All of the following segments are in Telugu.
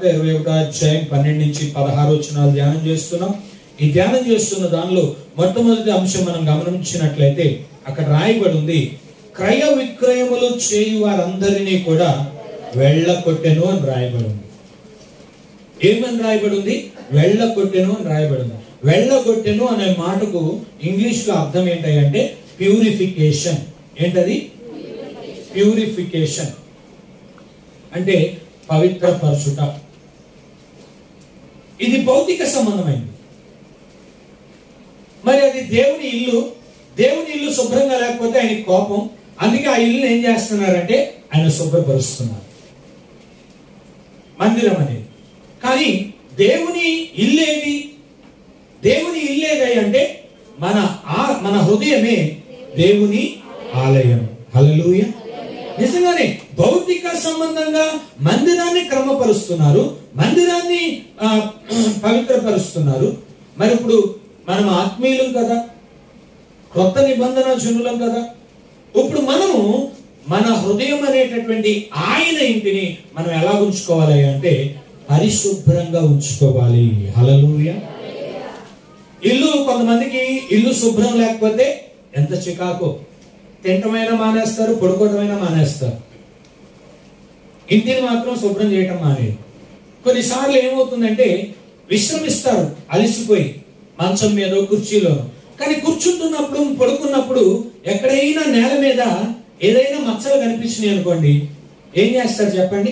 ఇరవై ఒకటో అధ్యాయం పన్నెండు నుంచి పదహారు వచ్చినాలు ధ్యానం చేస్తున్నాం ఈ ధ్యానం చేస్తున్న దానిలో మొట్టమొదటి అంశం మనం గమనించినట్లయితే అక్కడ రాయబడి ఉంది క్రయ విక్రయములు చేయు వారందరినీ కూడా వెళ్ళకొట్టెను అని రాయబడి ఉంది ఏమని రాయబడి ఉంది వెళ్ళగొట్టెను అని రాయబడి ఉంది వెళ్ళగొట్టెను అనే మాటకు ఇంగ్లీష్ లో అర్థం ఏంటంటే ప్యూరిఫికేషన్ ఏంటది ప్యూరిఫికేషన్ అంటే పవిత్రపరచుట ఇది భౌతిక సంబంధమైనది మరి అది దేవుని ఇల్లు దేవుని ఇల్లు శుభ్రంగా లేకపోతే ఆయన కోపం అందుకే ఆ ఇల్లు ఏం చేస్తున్నారంటే ఆయన శుభ్రపరుస్తున్నారు మందిరం అనేది కానీ దేవుని ఇల్లేది దేవుని ఇల్లేది అంటే మన ఆ మన హృదయమే దేవుని ఆలయం హల్లెలూయ నిజంగానే భౌతిక సంబంధంగా మందిరాన్ని క్రమపరుస్తున్నారు మందిరాన్ని ఆ, పవిత్రపరుస్తున్నారు మరి ఇప్పుడు మనం ఆత్మీయులం కదా కొత్త నిబంధన జనులం కదా ఇప్పుడు మనము మన హృదయం అనేటటువంటి ఆయన ఇంటిని మనం ఎలా ఉంచుకోవాలి అంటే పరిశుభ్రంగా ఉంచుకోవాలి హలలుయ ఇల్లు కొంతమందికి ఇల్లు శుభ్రం లేకపోతే ఎంత చికాకో తింటమైనా మానేస్తారు పడుకోవటమైనా మానేస్తారు ఇంటిని మాత్రం శుభ్రం చేయటం మానేది కొన్నిసార్లు ఏమవుతుందంటే విశ్రమిస్తారు అలసిపోయి మంచం మీద కుర్చీలో కానీ కూర్చుంటున్నప్పుడు పడుకున్నప్పుడు ఎక్కడైనా నేల మీద ఏదైనా మచ్చలు కనిపించినాయి అనుకోండి ఏం చేస్తారు చెప్పండి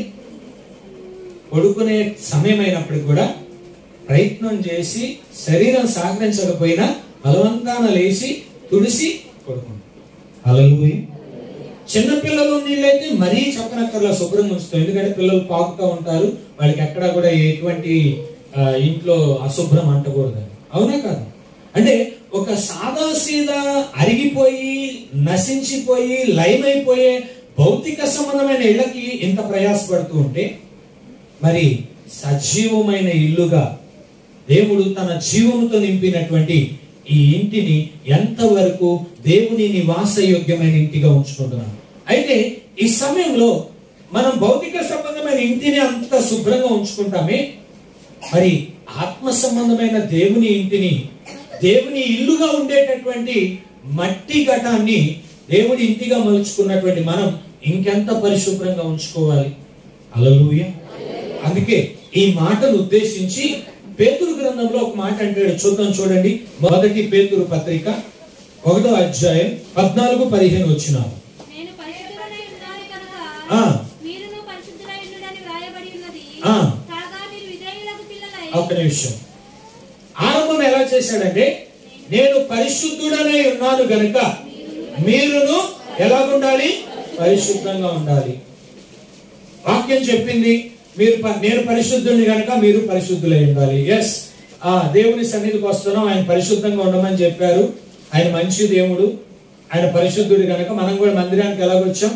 పడుకునే సమయం అయినప్పటికి కూడా ప్రయత్నం చేసి శరీరం సహకరించకపోయినా బలవంతాన లేచి తుడిసి పడుకుంటారు హల్లెలూయా చిన్నపిల్లలు నీళ్ళైతే మరీ చెప్పనక్కర్లా శుభ్రంగా ఉంచుతాం ఎందుకంటే పిల్లలు పాకుతూ ఉంటారు వాళ్ళకి ఎక్కడా కూడా ఎటువంటి ఆ, ఇంట్లో అశుభ్రం అంటకూడదు అవునా కాదు అంటే ఒక సాదా సీదా అరిగిపోయి నశించిపోయి లైన్ అయిపోయే భౌతిక సంబంధమైన ఇళ్ళకి ఇంత ప్రయాసపడుతూ ఉంటే మరి సజీవమైన ఇల్లుగా దేవుడు తన జీవముతో నింపినటువంటి ఈ ఇంటిని ఎంతవరకు దేవుని నివాసయోగ్యమైన ఇంటిగా ఉంచుకుంటున్నాం అయితే ఈ సమయంలో మనం భౌతిక సంబంధమైన ఇంటిని అంత శుభ్రంగా ఉంచుకుంటామే మరి ఆత్మ సంబంధమైన దేవుని ఇంటిని దేవుని ఇల్లుగా ఉండేటటువంటి మట్టి ఘటాన్ని దేవుని ఇంటిగా మలుచుకున్నటువంటి మనం ఇంకెంత పరిశుభ్రంగా ఉంచుకోవాలి అలలుయ అందుకే ఈ మాటను ఉద్దేశించి పేతురు గ్రంథంలో ఒక మాట అంటాడు చూద్దాం చూడండి మొదటి పేతురు పత్రిక ఒకటో అధ్యాయం పద్నాలుగు పదిహేను వచ్చినారు నేను పరిశుద్ధుడనై ఉన్నాను కనుక ఆ. మీరును పరిశుద్ధులై ఉండుడని వ్రాయబడి ఉన్నది ఆ. కాగా మీరు విధేయులకు పిల్లలై ఒక్క నిమిషం ఆరంభం ఎలా చేశాడంటే నేను పరిశుద్ధుడనై ఉన్నాను గనుక మీరును ఎలా ఉండాలి పరిశుద్ధంగా ఉండాలి వాక్యం చెప్పింది మీరు ప- నేను పరిశుద్ధుడిని కనుక మీరు పరిశుద్ధులై ఉండాలి ఎస్ ఆ దేవుని సన్నిధికి వస్తున్నాం ఆయన పరిశుద్ధంగా ఉండమని చెప్పారు ఆయన మంచి దేవుడు ఆయన పరిశుద్ధుడు కనుక మనం కూడా మందిరానికి ఎలాగొచ్చాం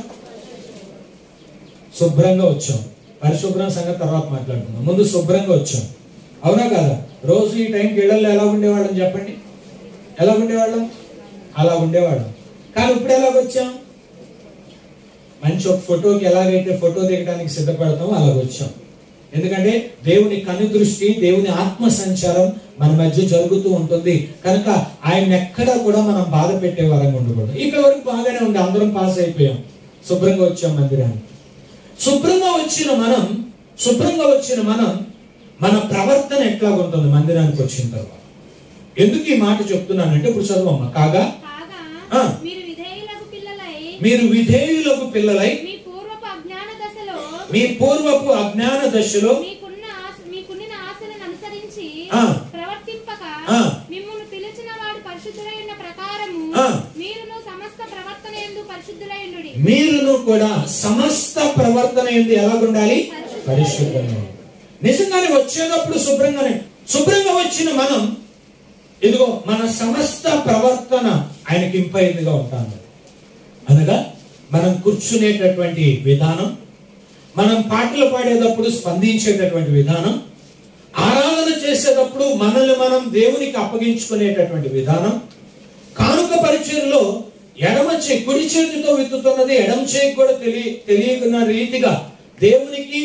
శుభ్రంగా వచ్చాం పరిశుభ్రం సంగతి తర్వాత మాట్లాడుకుందాం ముందు శుభ్రంగా వచ్చాం అవునా కదా రోజు ఈ టైంకి ఇళ్లలో ఎలా ఉండేవాళ్ళం చెప్పండి ఎలా ఉండేవాళ్ళం అలా ఉండేవాళ్ళం కానీ ఇప్పుడు ఎలాగొచ్చాం మంచి ఒక ఫోటోకి ఎలాగైతే ఫోటో దిగడానికి సిద్ధపడతామో అలాగొచ్చాం ఎందుకంటే దేవుని కను దృష్టి దేవుని ఆత్మ సంచారం మన మధ్య జరుగుతూ ఉంటుంది కనుక ఆయన ఎక్కడా కూడా మనం బాధ పెట్టే వారంగా ఉండకూడదు ఇక్కడ వరకు బాగానే ఉంది అందరం పాస్ అయిపోయాం శుభ్రంగా వచ్చాం మందిరానికి శుభ్రంగా వచ్చిన మనం శుభ్రంగా వచ్చిన మనం మన ప్రవర్తన ఎట్లా ఉంటుంది మందిరానికి వచ్చిన తర్వాత ఎందుకు ఈ మాట చెప్తున్నానంటే ఇప్పుడు చదువమ్మ కాగా కాగా ఆ. మీరు విధేయులకు పిల్లలై మీరు విధేయులకు పిల్లలై మీ పూర్వపు అజ్ఞాన దశలో మీ పూర్వపు అజ్ఞాన దశలో మీకున్న ఆశ- మీకున్న ఆశలను అనుసరించి ఆ. ప్రవర్తింపక ఆ. మిమ్మల్ని పిలిచిన వాడు పరిశుద్ధులై ఉన్న ప్రకారము ఆ. మీరును సమస్త ప్రవర్తన ఎందు పరిశుద్ధులై ఉండుడి మీరును కూడా సమస్త ప్రవర్తన ఏంది ఎలాగుండాలి పరిశుద్ధంగా ఉండాలి. నిజంగానే వచ్చేటప్పుడు శుభ్రంగానే శుభ్రంగా వచ్చిన మనం ఇదిగో మన సమస్త ప్రవర్తన ఆయనకి ఇంపైందిగా ఉంటాను అనగా మనం కూర్చునేటటువంటి విధానం మనం పాటలు పాడేటప్పుడు స్పందించేటటువంటి విధానం ఆరాధన చేసేటప్పుడు మనల్ని మనం దేవునికి అప్పగించుకునేటటువంటి విధానం కానుక పరిచయంలో ఎడమ చే కుడి చేతితో విత్తుతున్నది ఎడమ చేయి కూడా తెలియ తెలియకున్న రీతిగా దేవునికి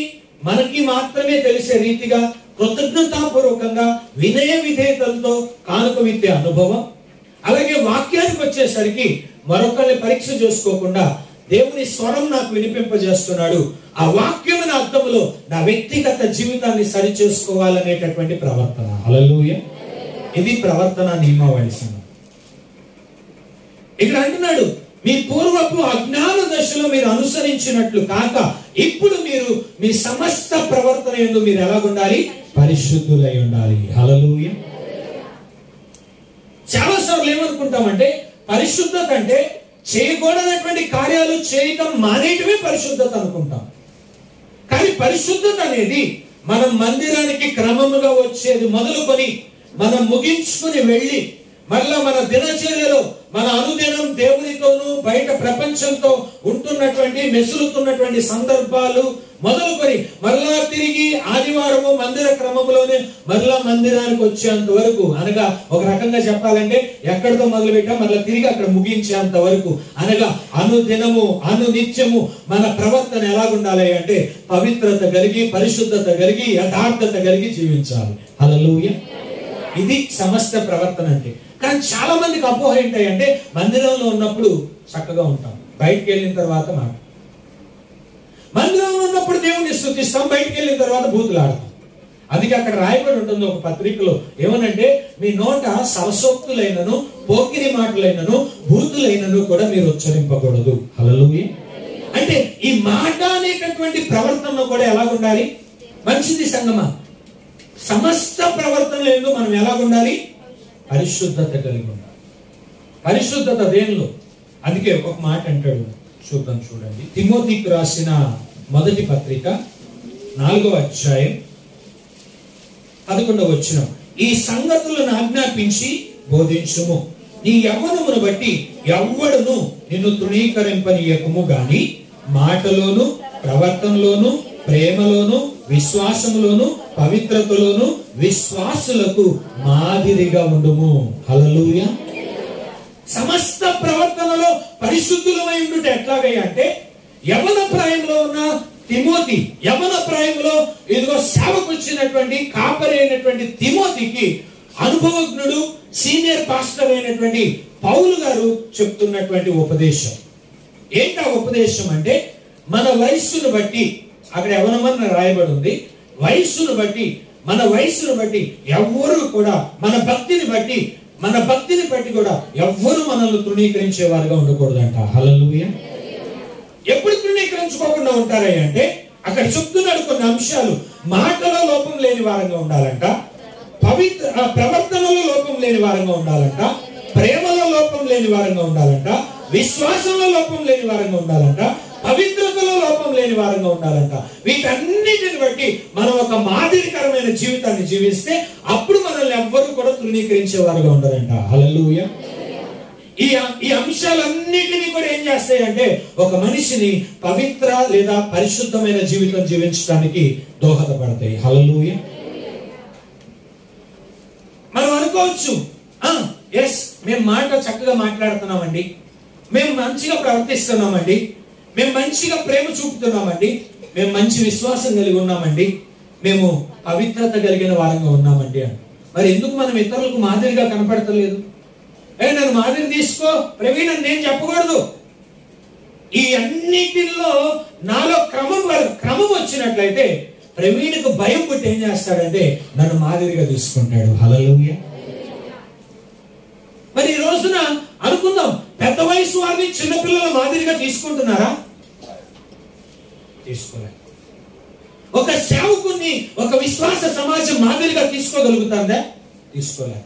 మనకి మాత్రమే తెలిసే రీతిగా కృతజ్ఞతాపూర్వకంగా వినయ విధేయతలతో కానుక విత్తే అనుభవం అలాగే వాక్యానికి వచ్చేసరికి మరొకరిని పరీక్ష చేసుకోకుండా దేవుని స్వరం నాకు వినిపింపజేస్తున్నాడు ఆ వాక్యమైన అర్థములో నా వ్యక్తిగత జీవితాన్ని సరి చేసుకోవాలనేటటువంటి ప్రవర్తన హల్లెలూయా ఇది ప్రవర్తన నియమావళి సంఘం ఇక్కడ అంటున్నాడు మీ పూర్వపు అజ్ఞాన దశలో మీరు అనుసరించినట్లు కాక ఇప్పుడు మీరు మీ సమస్త ప్రవర్తన ఎందు మీరు ఎలా ఉండాలి పరిశుద్ధులై ఉండాలి హలలుయ చాలా సార్లు ఏమనుకుంటామంటే పరిశుద్ధత అంటే చేయకూడనటువంటి కార్యాలు చేయటం మానేయటమే పరిశుద్ధత అనుకుంటాం కానీ పరిశుద్ధత అనేది మనం మందిరానికి క్రమముగా వచ్చేది మొదలుకొని మనం ముగించుకుని వెళ్ళి మళ్ళా మన దినచర్యలో మన అనుదినం దేవునితోనూ బయట ప్రపంచంతో ఉంటున్నటువంటి మెసులుతున్నటువంటి సందర్భాలు మొదలుకొని మరలా తిరిగి ఆదివారము మందిర క్రమంలోనే మరలా మందిరానికి వచ్చేంత వరకు అనగా ఒక రకంగా చెప్పాలంటే ఎక్కడితో మొదలు పెట్టాం మరలా తిరిగి అక్కడ ముగించేంత వరకు అనగా అనుదినము అనునిత్యము మన ప్రవర్తన ఎలాగుండాలి అంటే పవిత్రత కలిగి పరిశుద్ధత కలిగి యథార్థత కలిగి జీవించాలి హల్లెలూయా ఇది సమస్త ప్రవర్తన అంటే కానీ చాలా మందికి అపోహ ఏంటంటే మందిరంలో ఉన్నప్పుడు చక్కగా ఉంటాం బయటికి వెళ్ళిన తర్వాత మాట మందిరంలో ఉన్నప్పుడు దేవుని స్థుతిస్తాం బయటికి వెళ్ళిన తర్వాత బూతులు ఆడతాం అందుకే అక్కడ రాయబడి ఉంటుంది ఒక పత్రికలో ఏమనంటే మీ నోట సరసోక్తులైనను పోకిరి మాటలైనను బూతులైనను కూడా మీరు ఉచ్చరింపకూడదు హల్లెలూయా అంటే ఈ మాట అనేటటువంటి ప్రవర్తన కూడా ఎలా ఉండాలి మంచిది సంగమా సమస్త ప్రవర్తనలు ఏందో మనం ఎలా ఉండాలి పరిశుద్ధత కలిగి ఉండాలి పరిశుద్ధత దేనిలో అందుకే ఒక మాట అంటాడు చూద్దాం చూడండి తిమోతికి రాసిన మొదటి పత్రిక నాలుగవ అధ్యాయం పదకొండవ వచ్చిన ఈ సంగతులను ఆజ్ఞాపించి బోధించుము నీ యవ్వనమును బట్టి ఎవ్వడును నిన్ను తృణీకరింపనీయకము గాని మాటలోను ప్రవర్తనలోను ప్రేమలోను విశ్వాసములోను పవిత్రతలోను విశ్వాసులకు మాదిరిగా ఉండుము హల్లెలూయా సమస్త ప్రవర్తనలో పరిశుద్ధులమై ఉండుట ఎట్లాగయ్యా అంటే యవన ప్రాయంలో ఉన్న తిమోతి యవన ప్రాయంలో ఇదిగో సేవకు వచ్చినటువంటి కాపరి అయినటువంటి తిమోతికి అనుభవజ్ఞుడు సీనియర్ పాస్టర్ అయినటువంటి పౌలు గారు చెప్తున్నటువంటి ఉపదేశం ఏంటి ఆ ఉపదేశం అంటే మన వయస్సును బట్టి అక్కడ యవనమని రాయబడి ఉంది వయస్సును బట్టి మన వయస్సును బట్టి ఎవ్వరూ కూడా మన భక్తిని బట్టి మన భక్తిని బట్టి కూడా ఎవ్వరు మనల్ని తృణీకరించే వారుగా ఉండకూడదంట హల్లెలూయా ఎప్పుడు తృణీకరించుకోకుండా ఉంటారయ్య అంటే అక్కడ చెప్తున్నాడు కొన్ని అంశాలు మాటలో లోపం లేని వారంగా ఉండాలంట పవిత్ర ఆ, ప్రవర్తనలో లోపం లేని వారంగా ఉండాలంట ప్రేమలో లోపం లేని వారంగా ఉండాలంట విశ్వాసంలో లోపం లేని వారంగా ఉండాలంట పవిత్రతలో లోపం లేని వారంగా ఉండాలంట వీటన్నిటిని బట్టి మనం ఒక మాదిరికరమైన జీవితాన్ని జీవిస్తే అప్పుడు మనల్ని ఎవ్వరూ కూడా తృణీకరించే వారుగా ఉండాలంట హల్లెలూయా ఈ ఈ అంశాలన్నిటినీ కూడా ఏం చేస్తాయి అంటే ఒక మనిషిని పవిత్ర లేదా పరిశుద్ధమైన జీవితం జీవించడానికి దోహదపడతాయి హల్లెలూయ మనం అనుకోవచ్చు ఎస్ మేము మాట చక్కగా మాట్లాడుతున్నామండి మేము మంచిగా ప్రవర్తిస్తున్నామండి మేము మంచిగా ప్రేమ చూపుతున్నామండి మేము మంచి విశ్వాసం కలిగి ఉన్నామండి మేము పవిత్రత కలిగిన వారంగా ఉన్నామండి అని మరి ఎందుకు మనం ఇతరులకు మాదిరిగా కనపడతలేదు ఏ నన్ను మాదిరి తీసుకో ప్రవీణ్ అని నేను చెప్పకూడదు ఈ అన్నిటిలో నాలో క్రమం వర- క్రమం వచ్చినట్లయితే ప్రవీణ్కు భయం పుట్టి ఏం చేస్తాడంటే నన్ను మాదిరిగా తీసుకుంటాడు హలలుయ మరి ఈ రోజున అనుకుందాం పెద్ద వయసు వారిని చిన్నపిల్లల మాదిరిగా తీసుకుంటున్నారా తీసుకోలేదు ఒక సేవకుని ఒక విశ్వాస సమాజం మాదిరిగా తీసుకోగలుగుతుందా తీసుకోలేకపోతుంది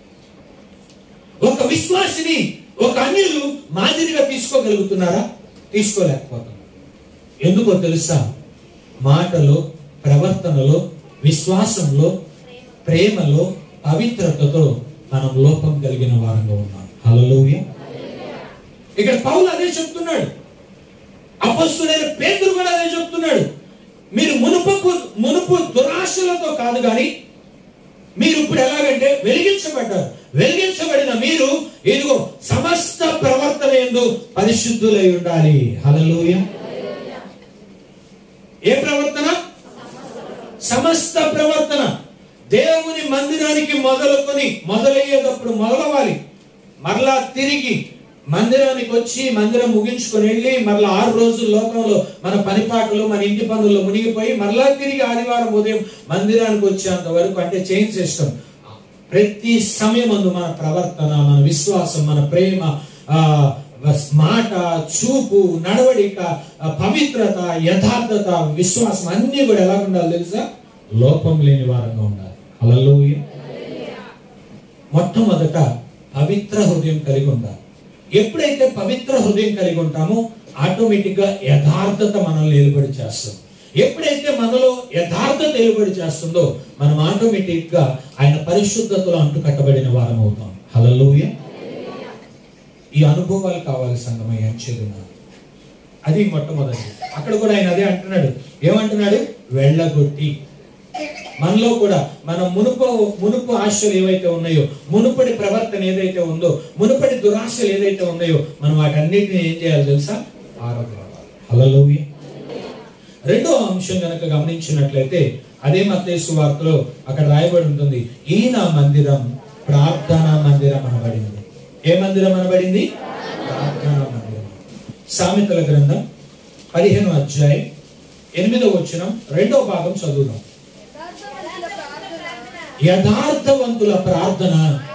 ఒక విశ్వాసిని ఒక అన్యులు మాదిరిగా తీసుకోగలుగుతున్నారా తీసుకోలేకపోతున్నారు ఎందుకో తెలుసా మాటలో ప్రవర్తనలో విశ్వాసంలో ప్రేమలో పవిత్రతతో మనం లోపం కలిగిన వారంగా ఉన్నాం హల్లెలూయా ఇక్కడ పౌలు అదే చెప్తున్నాడు అపస్తుడైన పేతురు కూడా అదే చెప్తున్నాడు మీరు మునుపు మునుపు దురాశలతో కాదు కానీ మీరు ఇప్పుడు ఎలాగంటే వెలిగించబడ్డారు వెలిగించబడిన మీరు ఇదిగో సమస్త ప్రవర్తన ఎందు పరిశుద్ధులై ఉండాలి హల్లెలూయా ఏ ప్రవర్తన సమస్త ప్రవర్తన దేవుని మందిరానికి మొదలుకొని మొదలయ్యేటప్పుడు మొదలవాలి మరలా తిరిగి మందిరానికి వచ్చి మందిరం ముగించుకొని వెళ్ళి మరలా ఆరు రోజుల లోకంలో మన పనిపాటలు మన ఇంటి పనుల్లో మునిగిపోయి మరలా తిరిగి ఆదివారం ఉదయం మందిరానికి వచ్చేంత వరకు అంటే చైన్ సిస్టమ్ ప్రతి సమయమందు మన ప్రవర్తన మన విశ్వాసం మన ప్రేమ ఆ మాట చూపు నడవడిక ఆ, పవిత్రత యథార్థత విశ్వాసం అన్ని కూడా ఎలా ఉండాలి తెలుసా లోపం లేని వారంగా ఉండాలి హల్లెలూయ మొట్టమొదట పవిత్ర హృదయం కలిగి ఉండాలి ఎప్పుడైతే పవిత్ర హృదయం కలిగి ఉంటామో ఆటోమేటిక్ గా యథార్థత మనల్ని నిలబడి చేస్తుంది ఎప్పుడైతే మనలో యథార్థత నిలబడి చేస్తుందో మనం ఆటోమేటిక్ గా ఆయన పరిశుద్ధతలో అంటుకట్టబడిన వారం అవుతాం హలలోయ ఈ అనుభవాలు కావాలి సంగమయ్య చెరున అది మొట్టమొదటి అక్కడ కూడా ఆయన అదే అంటున్నాడు ఏమంటున్నాడు వెళ్ళగొట్టి మనలో కూడా మన మునుపు మునుపు ఆశలు ఏవైతే ఉన్నాయో మునుపటి ప్రవర్తన ఏదైతే ఉందో మునుపటి దురాశలు ఏదైతే ఉన్నాయో మనం వాటన్నిటిని ఏం చేయాలి తెలుసా ఆరోగ్యవాలి హల్లెలూయా రెండో అంశం కనుక గమనించినట్లయితే అదే మత్తేసు వార్తలో అక్కడ రాయబడి ఉంటుంది ఈ నా మందిరం ప్రార్థనా మందిరం అనబడింది ఏ మందిరం అనబడింది ప్రార్థనా మందిరం సామెతల గ్రంథం పదిహేను అధ్యాయం ఎనిమిదో వచనం రెండో భాగం చదువుదాం యథార్థవంతుల ప్రార్థన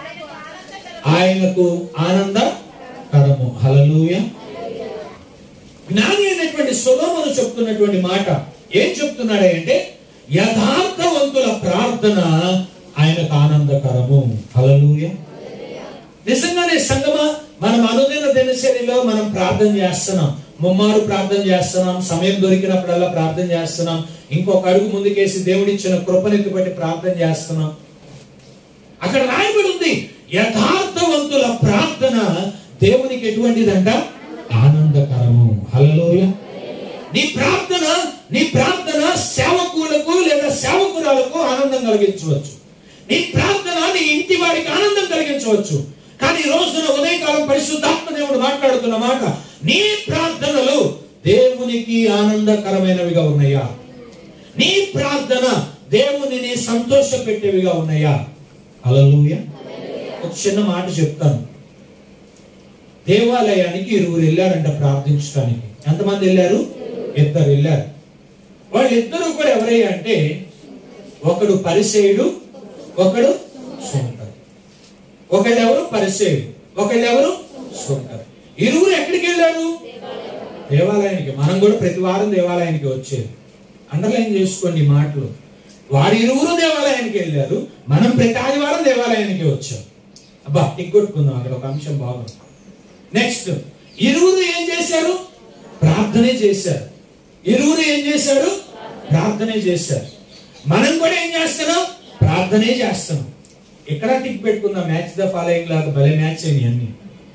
ఆయనకు ఆనందకరము హలలుయ జ్ఞాని అయినటువంటి సొలోమను చెప్తున్నటువంటి మాట ఏం చెప్తున్నాడు అంటే యథార్థవంతుల ప్రార్థన ఆయనకు ఆనందకరము హలలుయ నిజంగానే సంగమ మనం అనుదిన దినచర్యలో మనం ప్రార్థన చేస్తున్నాం ముమ్మారు ప్రార్థన చేస్తున్నాం సమయం దొరికినప్పుడల్లా ప్రార్థన చేస్తున్నాం ఇంకొక అడుగు ముందుకేసి దేవుడిచ్చిన కృపనెత్తి బట్టి ప్రార్థన చేస్తున్నాం అక్కడ రాయబడి ఉంది యథార్థవంతుల ప్రార్థన దేవునికి ఎటువంటిదంట ఆనందకరము హల్లెలూయా నీ ప్రార్థన నీ ప్రార్థన సేవకులకు లేదా సేవకురాలకు ఆనందం కలిగించవచ్చు నీ ప్రార్థన నీ ఇంటి వారికి ఆనందం కలిగించవచ్చు కానీ ఈ రోజున ఉదయకాలం పరిశుద్ధాత్మ దేవుడు మాట్లాడుతున్న మాట నీ ప్రార్థనలు దేవునికి ఆనందకరమైనవిగా ఉన్నాయా నీ ప్రార్థన దేవునిని సంతోష పెట్టేవిగా ఉన్నాయా అలలుయ ఒక చిన్న మాట చెప్తాను దేవాలయానికి ఇరువురు వెళ్ళారంట ప్రార్థించడానికి ఎంతమంది వెళ్ళారు ఇద్దరు వెళ్ళారు వాళ్ళిద్దరూ కూడా ఎవరయ్యా అంటే ఒకడు పరిసేయుడు ఒకడు సొంతరు ఒకళ్ళెవరు పరిసేయుడు ఒకళ్ళెవరు సొంతరు ఇరువురు ఎక్కడికి వెళ్ళారు దేవాలయానికి మనం కూడా ప్రతి వారం దేవాలయానికి వచ్చేది అండర్లైన్ చేసుకోండి ఈ మాటలు వారి ఇరువురు దేవాలయానికి వెళ్ళారు మనం ప్రతి ఆదివారం దేవాలయానికి వచ్చాం అబ్బా టిక్ కొట్టుకుందాం అక్కడ ఒక అంశం బాగుంది నెక్స్ట్ ఇరువురు ఏం చేశారు ప్రార్థనే చేశారు ఇరువురు ఏం చేశారు ప్రార్థనే చేశారు మనం కూడా ఏం చేస్తున్నాం ప్రార్థనే చేస్తున్నాం ఎక్కడ టిక్ పెట్టుకుందాం మ్యాచ్ ద ఫాలోయింగ్ లాగా భలే మ్యాచ్ అయినాయి అన్ని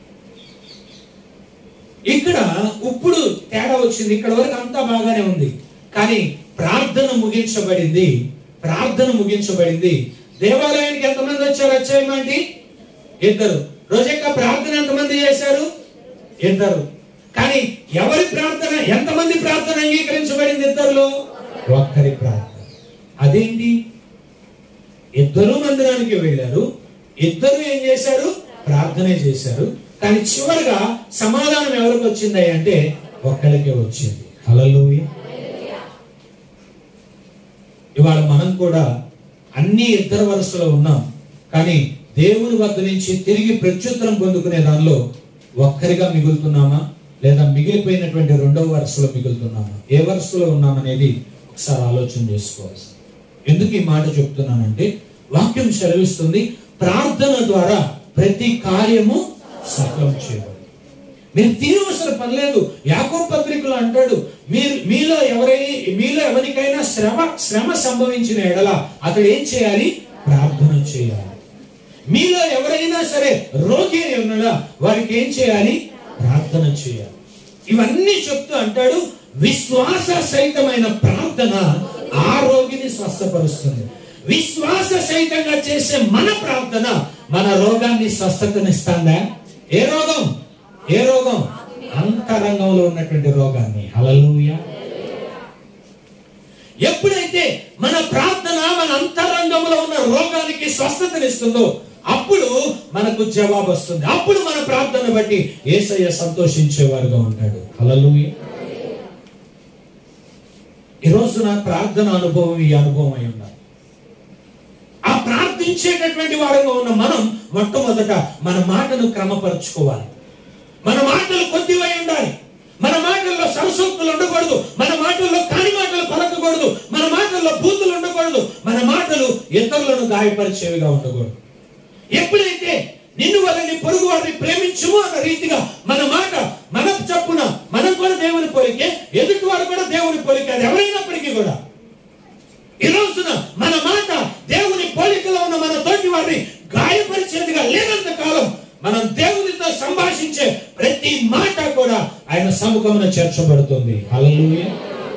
ఇక్కడ ఇప్పుడు తేడా వచ్చింది ఇక్కడ వరకు అంతా బాగానే ఉంది కానీ ప్రార్థన ముగించబడింది ప్రార్థన ముగించబడింది దేవాలయానికి ఎంతమంది వచ్చారు వచ్చాయమండి ఇద్దరు రోజక్క ప్రార్థన ఎంతమంది చేశారు ఇద్దరు కానీ ఎవరి ప్రార్థన ఎంతమంది ప్రార్థన అంగీకరించబడింది ఇద్దరులో ఒక్కరి ప్రార్థన అదేంటి ఇద్దరు మందిరానికి వెళ్ళారు ఇద్దరు ఏం చేశారు ప్రార్థనే చేశారు కానీ చివరిగా సమాధానం ఎవరికి వచ్చింది అంటే ఒక్కడికే వచ్చింది హల్లెలూయా ఇవాళ మనం కూడా అన్ని ఇద్దరు వరుసలో ఉన్నాం కానీ దేవుని వద్ద నుంచి తిరిగి ప్రత్యుత్తరం పొందుకునే దానిలో ఒక్కరిగా మిగులుతున్నామా లేదా మిగిలిపోయినటువంటి రెండవ వరుసలో మిగులుతున్నామా ఏ వరుసలో ఉన్నామనేది ఒకసారి ఆలోచన చేసుకోవాలి ఎందుకు ఈ మాట చెప్తున్నానంటే వాక్యం సెలవిస్తుంది ప్రార్థన ద్వారా ప్రతి కార్యము సఫలం చేయబడి మీరు తీరవలసిన పని లేదు యాకో పత్రికలో అంటాడు మీరు మీలో ఎవరై మీలో ఎవరికైనా శ్రమ శ్రమ సంభవించిన ఎడల అతడు ఏం చేయాలి ప్రార్థన చేయాలి మీలో ఎవరైనా సరే రోగి అయి ఉన్నాడా వారికి ఏం చేయాలి ప్రార్థన చేయాలి ఇవన్నీ చెప్తూ అంటాడు విశ్వాస సహితమైన ప్రార్థన ఆ రోగిని స్వస్థపరుస్తుంది విశ్వాస సహితంగా చేసే మన ప్రార్థన మన రోగాన్ని స్వస్థతనిస్తుందా ఏ రోగం ఏ రోగం అంతరంగంలో ఉన్నటువంటి రోగాన్ని హలలుయ ఎప్పుడైతే మన ప్రార్థన మన అంతరంగంలో ఉన్న రోగానికి స్వస్థతనిస్తుందో అప్పుడు మనకు జవాబు వస్తుంది అప్పుడు మన ప్రార్థన బట్టి ఏసయ్య సంతోషించేవారుగా ఉంటాడు హల్లెలూయా ఈ రోజు నా ప్రార్థన అనుభవం ఈ అనుభవం అయి ఉన్నారు ఆ ప్రార్థించేటటువంటి వారంగా ఉన్న మనం మొట్టమొదట మన మాటను క్రమపరుచుకోవాలి మన మాటలు కొద్దివై ఉండాలి మన మాటల్లో సరసూక్తులు ఉండకూడదు మన మాటల్లో కాని మాటలు పలకకూడదు మన మాటల్లో బూతులు ఉండకూడదు మన మాటలు ఇతరులను గాయపరిచేవిగా ఉండకూడదు ఎప్పుడైతే నిన్ను వలని పొరుగు వారిని ప్రేమించుము అన్న రీతిగా మన మాట మన చప్పున మనం కూడా దేవుని పోలికే ఎదుటి వారు కూడా దేవుని పోలికే అది ఎవరైనప్పటికీ కూడా ఈ రోజున మన మాట దేవుని పోలికలో ఉన్న మన తోటి వారిని గాయపరిచేదిగా లేనంత కాలం మనం దేవునితో సంభాషించే ప్రతి మాట కూడా ఆయన సముఖమున చేర్చబడుతుంది హల్లెలూయా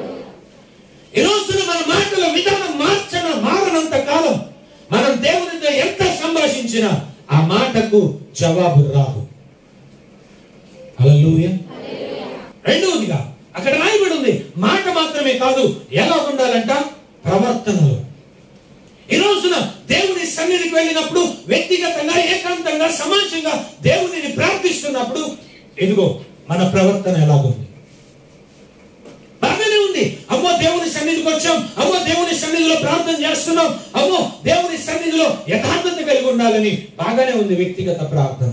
ఈ రోజున మన మాటల విధానం మార్చన మారనంత కాలం మనం దేవునితో ఎంత సంభాషించినా ఆ మాటకు జవాబు రాదు హల్లెలూయా రెండవదిగా అక్కడ రాయబడి ఉంది మాట మాత్రమే కాదు ఎలా ఉండాలంట ప్రవర్తనలో ఈ రోజున దేవుని సన్నిధికి వెళ్ళినప్పుడు వ్యక్తిగతంగా ఏకాంతంగా సమాజంగా దేవునిని ప్రార్థిస్తున్నప్పుడు ఇదిగో మన ప్రవర్తన ఎలాగుంది బాగానే ఉంది అమ్మో దేవుని సన్నిధికి వచ్చాం అమ్మో దేవుని సన్నిధిలో ప్రార్థన చేస్తున్నాం అమ్మో దేవుని సన్నిధిలో యథార్థత కలిగి ఉండాలని బాగానే ఉంది వ్యక్తిగత ప్రార్థన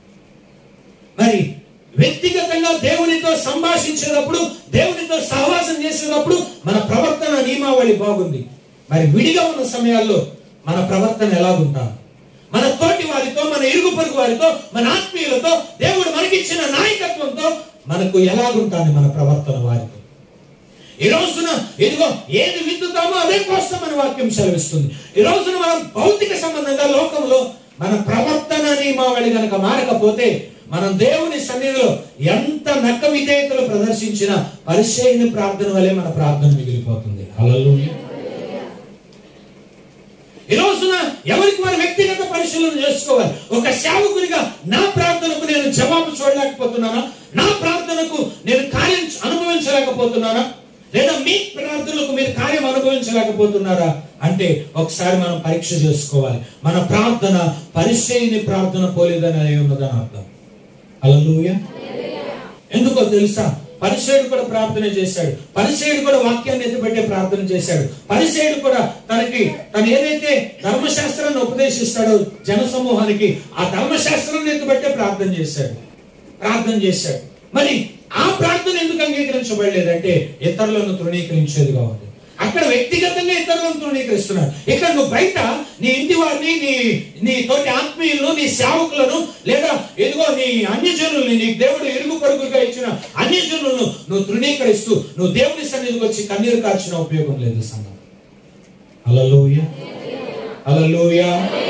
మరి వ్యక్తిగతంగా దేవునితో సంభాషించేటప్పుడు దేవునితో సహవాసం చేసేటప్పుడు మన ప్రవర్తన నియమావళి బాగుంది మరి విడిగా ఉన్న సమయాల్లో మన ప్రవర్తన ఎలాగుంటాం మన తోటి వారితో మన ఇరుగు పొరుగు వారితో మన ఆత్మీయులతో దేవుడు మనకిచ్చిన నాయకత్వంతో మనకు ఎలాగుంటాను మన ప్రవర్తన వారితో ఈ రోజున ఇదిగో ఏది విత్తుతామో అదే కోస్తామని వాక్యం సెలవిస్తుంది ఈ రోజున మనం భౌతిక సంబంధంగా లోకంలో మన ప్రవర్తన నియమావళి కనుక మారకపోతే మనం దేవుని సన్నిధిలో ఎంత నక్క విధేయతలు ప్రదర్శించిన పరిచయని ప్రార్థన వలె మన ప్రార్థన మిగిలిపోతుంది హల్లెలూయా ఈ రోజున ఎవరికి వారు వ్యక్తిగత పరిశీలన చేసుకోవాలి ఒక సేవకునిగా నా ప్రార్థనకు నేను జవాబు చూడలేకపోతున్నానా నా ప్రార్థనకు నేను కార్యం అనుభవించలేకపోతున్నానా లేదా మీ ప్రార్థనలకు మీరు కార్యం అనుభవించలేకపోతున్నారా అంటే ఒకసారి మనం పరీక్ష చేసుకోవాలి మన ప్రార్థన పరిచయని ప్రార్థన పోలేదని అయి ఉన్నదని అర్థం అలలుయ ఎందుకో తెలుసా పరిచయుడు కూడా ప్రార్థన చేశాడు పరిచయుడు కూడా వాక్యాన్ని ఎత్తిపెట్టే ప్రార్థన చేశాడు పరిచయుడు కూడా తనకి తను ఏదైతే ధర్మశాస్త్రాన్ని ఉపదేశిస్తాడో జన సమూహానికి ఆ ధర్మశాస్త్రాన్ని ఎత్తిపెట్టే ప్రార్థన చేశాడు ప్రార్థన చేశాడు మరి ఆ ప్రార్థన ఎందుకు అంగీకరించబడలేదంటే ఇతరులను తృణీకరించేదిగా ఉంది అక్కడ వ్యక్తిగతంగా ఇతరులను తృణీకరిస్తున్నాడు ఇక్కడ నువ్వు బయట నీ ఇంటి వారిని నీ నీ తోటి ఆత్మీయులను నీ సేవకులను లేదా ఎదుగో నీ అన్యజనుల్ని నీ దేవుడు ఎరుగు పరుగుగా ఇచ్చిన అన్యజనులను నువ్వు తృణీకరిస్తూ నువ్వు దేవుని సన్నిధికి వచ్చి కన్నీరు కార్చిన ఉపయోగం లేదు సంగం అలలోయ అలలోయ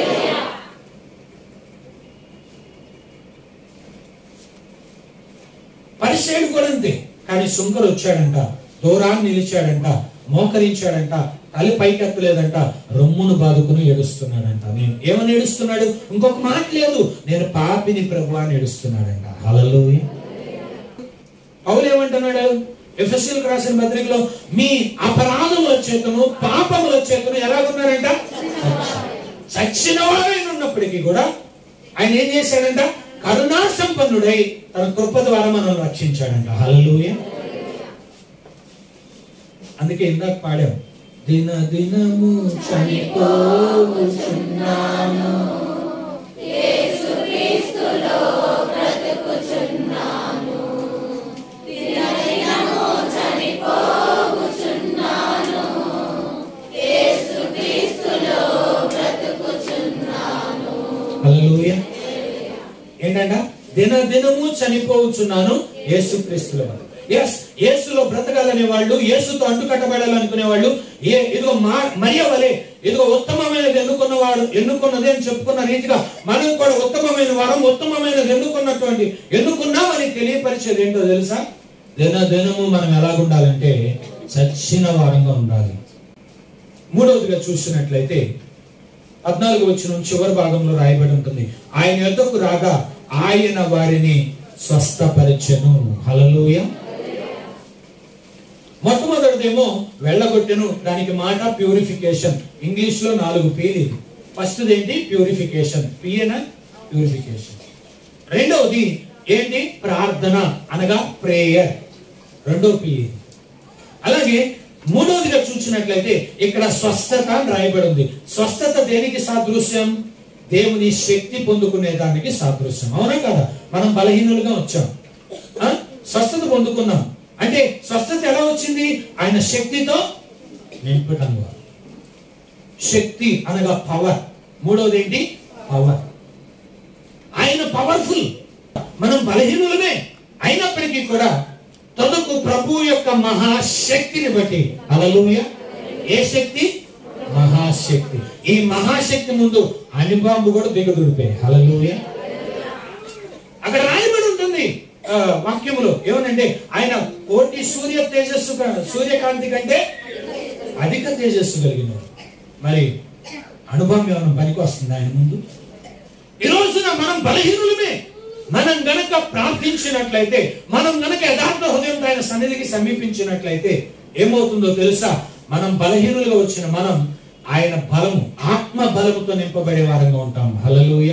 పరిచయుడు కూడా అంతే కానీ సుంకరు వచ్చాడంట దూరాన్ని నిలిచాడంట మోకరించాడంట తల పైకెత్తలేదంట రొమ్మును బాదుకుని ఏడుస్తున్నాడంట నేను ఏమని ఏడుస్తున్నాడు ఇంకొక మాట లేదు నేను పాపిని ప్రభు అని ఏడుస్తున్నాడంట హలలో పౌలు ఏమంటున్నాడు ఎఫ్ఎస్సీలకు రాసిన పత్రికలో మీ అపరాధముల చేతను పాపముల చేతను ఎలాగున్నారంట చచ్చిన వారైన ఉన్నప్పటికీ కూడా ఆయన ఏం చేశాడంట కరుణా సంపన్నుడై తన కృప ద్వారా మనల్ని రక్షించాడంట హల్లెలూయా అందుకే ఇందాక పాడాం దిన దినము చనిపోతున్నాను హల్లెలూయా ఏంటంట దిన దినము చనిపోవచ్చున్నాను యేసుక్రీస్తుల వల్ల ఎస్ యేసులో బ్రతకాలనే వాళ్ళు యేసుతో అంటుకట్టబడాలనుకునే వాళ్ళు ఏ ఇదిగో మా మరియ వలె ఇదిగో ఉత్తమమైనది ఎన్నుకున్నవాడు ఎన్నుకున్నది అని చెప్పుకున్న రీతిగా మనం కూడా ఉత్తమమైన వారం ఉత్తమమైనది ఎన్నుకున్నటువంటి ఎన్నుకున్నామని తెలియపరిచేది ఏంటో తెలుసా దిన దినము మనం ఎలాగుండాలంటే చచ్చిన వారంగా ఉండాలి మూడవదిగా చూసినట్లయితే పద్నాలుగు వచ్చిన చివరి భాగంలో రాయబడి ఉంటుంది ఆయన యొద్దకు రాగా ఆయన వారిని స్వస్థపరిచెను హలలుయ మొట్టమొదటి పాతదేమో వెళ్ళగొట్టెను దానికి మాట ప్యూరిఫికేషన్ ఇంగ్లీష్ లో నాలుగు పీలు ఇది ఫస్ట్ ఏంటి ప్యూరిఫికేషన్ పిఎన ప్యూరిఫికేషన్ రెండవది ఏంటి ప్రార్థన అనగా ప్రేయర్ రెండో పి ఇది. అలాగే మూడవదిగా చూసినట్లయితే ఇక్కడ స్వస్థత అని రాయబడి ఉంది స్వస్థత దేనికి సాదృశ్యం దేవుని శక్తి పొందుకునే దానికి సాదృశ్యం అవునా కదా మనం బలహీనులుగా వచ్చాం ఆ? స్వస్థత పొందుకున్నాం అంటే స్వస్థత ఎలా వచ్చింది ఆయన శక్తితో నింపటం ద్వారా శక్తి అనగా పవర్ మూడవది ఏంటి పవర్ ఆయన పవర్ఫుల్ మనం బలహీనులమే అయినప్పటికీ కూడా తదుకు ప్రభు యొక్క మహాశక్తిని బట్టి అలలుయ ఏ శక్తి మహాశక్తి ఈ మహాశక్తి ముందు అణిబాంబు కూడా దిగదుడిపోయి హలలుయ అక్కడ రాయబడి ఉంటుంది ఆ, వాక్యములో ఏమనంటే ఆయన కోటి సూర్య తేజస్సు క- సూర్యకాంతి కంటే అధిక తేజస్సు కలిగిన మరి అనుభవం ఏమైనా పనికి వస్తుంది ఆయన ముందు ఈ రోజున మనం బలహీనులమే మనం గనక ప్రార్థించినట్లయితే మనం గనక యథార్థ హృదయం ఆయన సన్నిధికి సమీపించినట్లయితే ఏమవుతుందో తెలుసా మనం బలహీనులుగా వచ్చిన మనం ఆయన బలము ఆత్మ బలముతో నింపబడే వారంగా ఉంటాం హలలుయ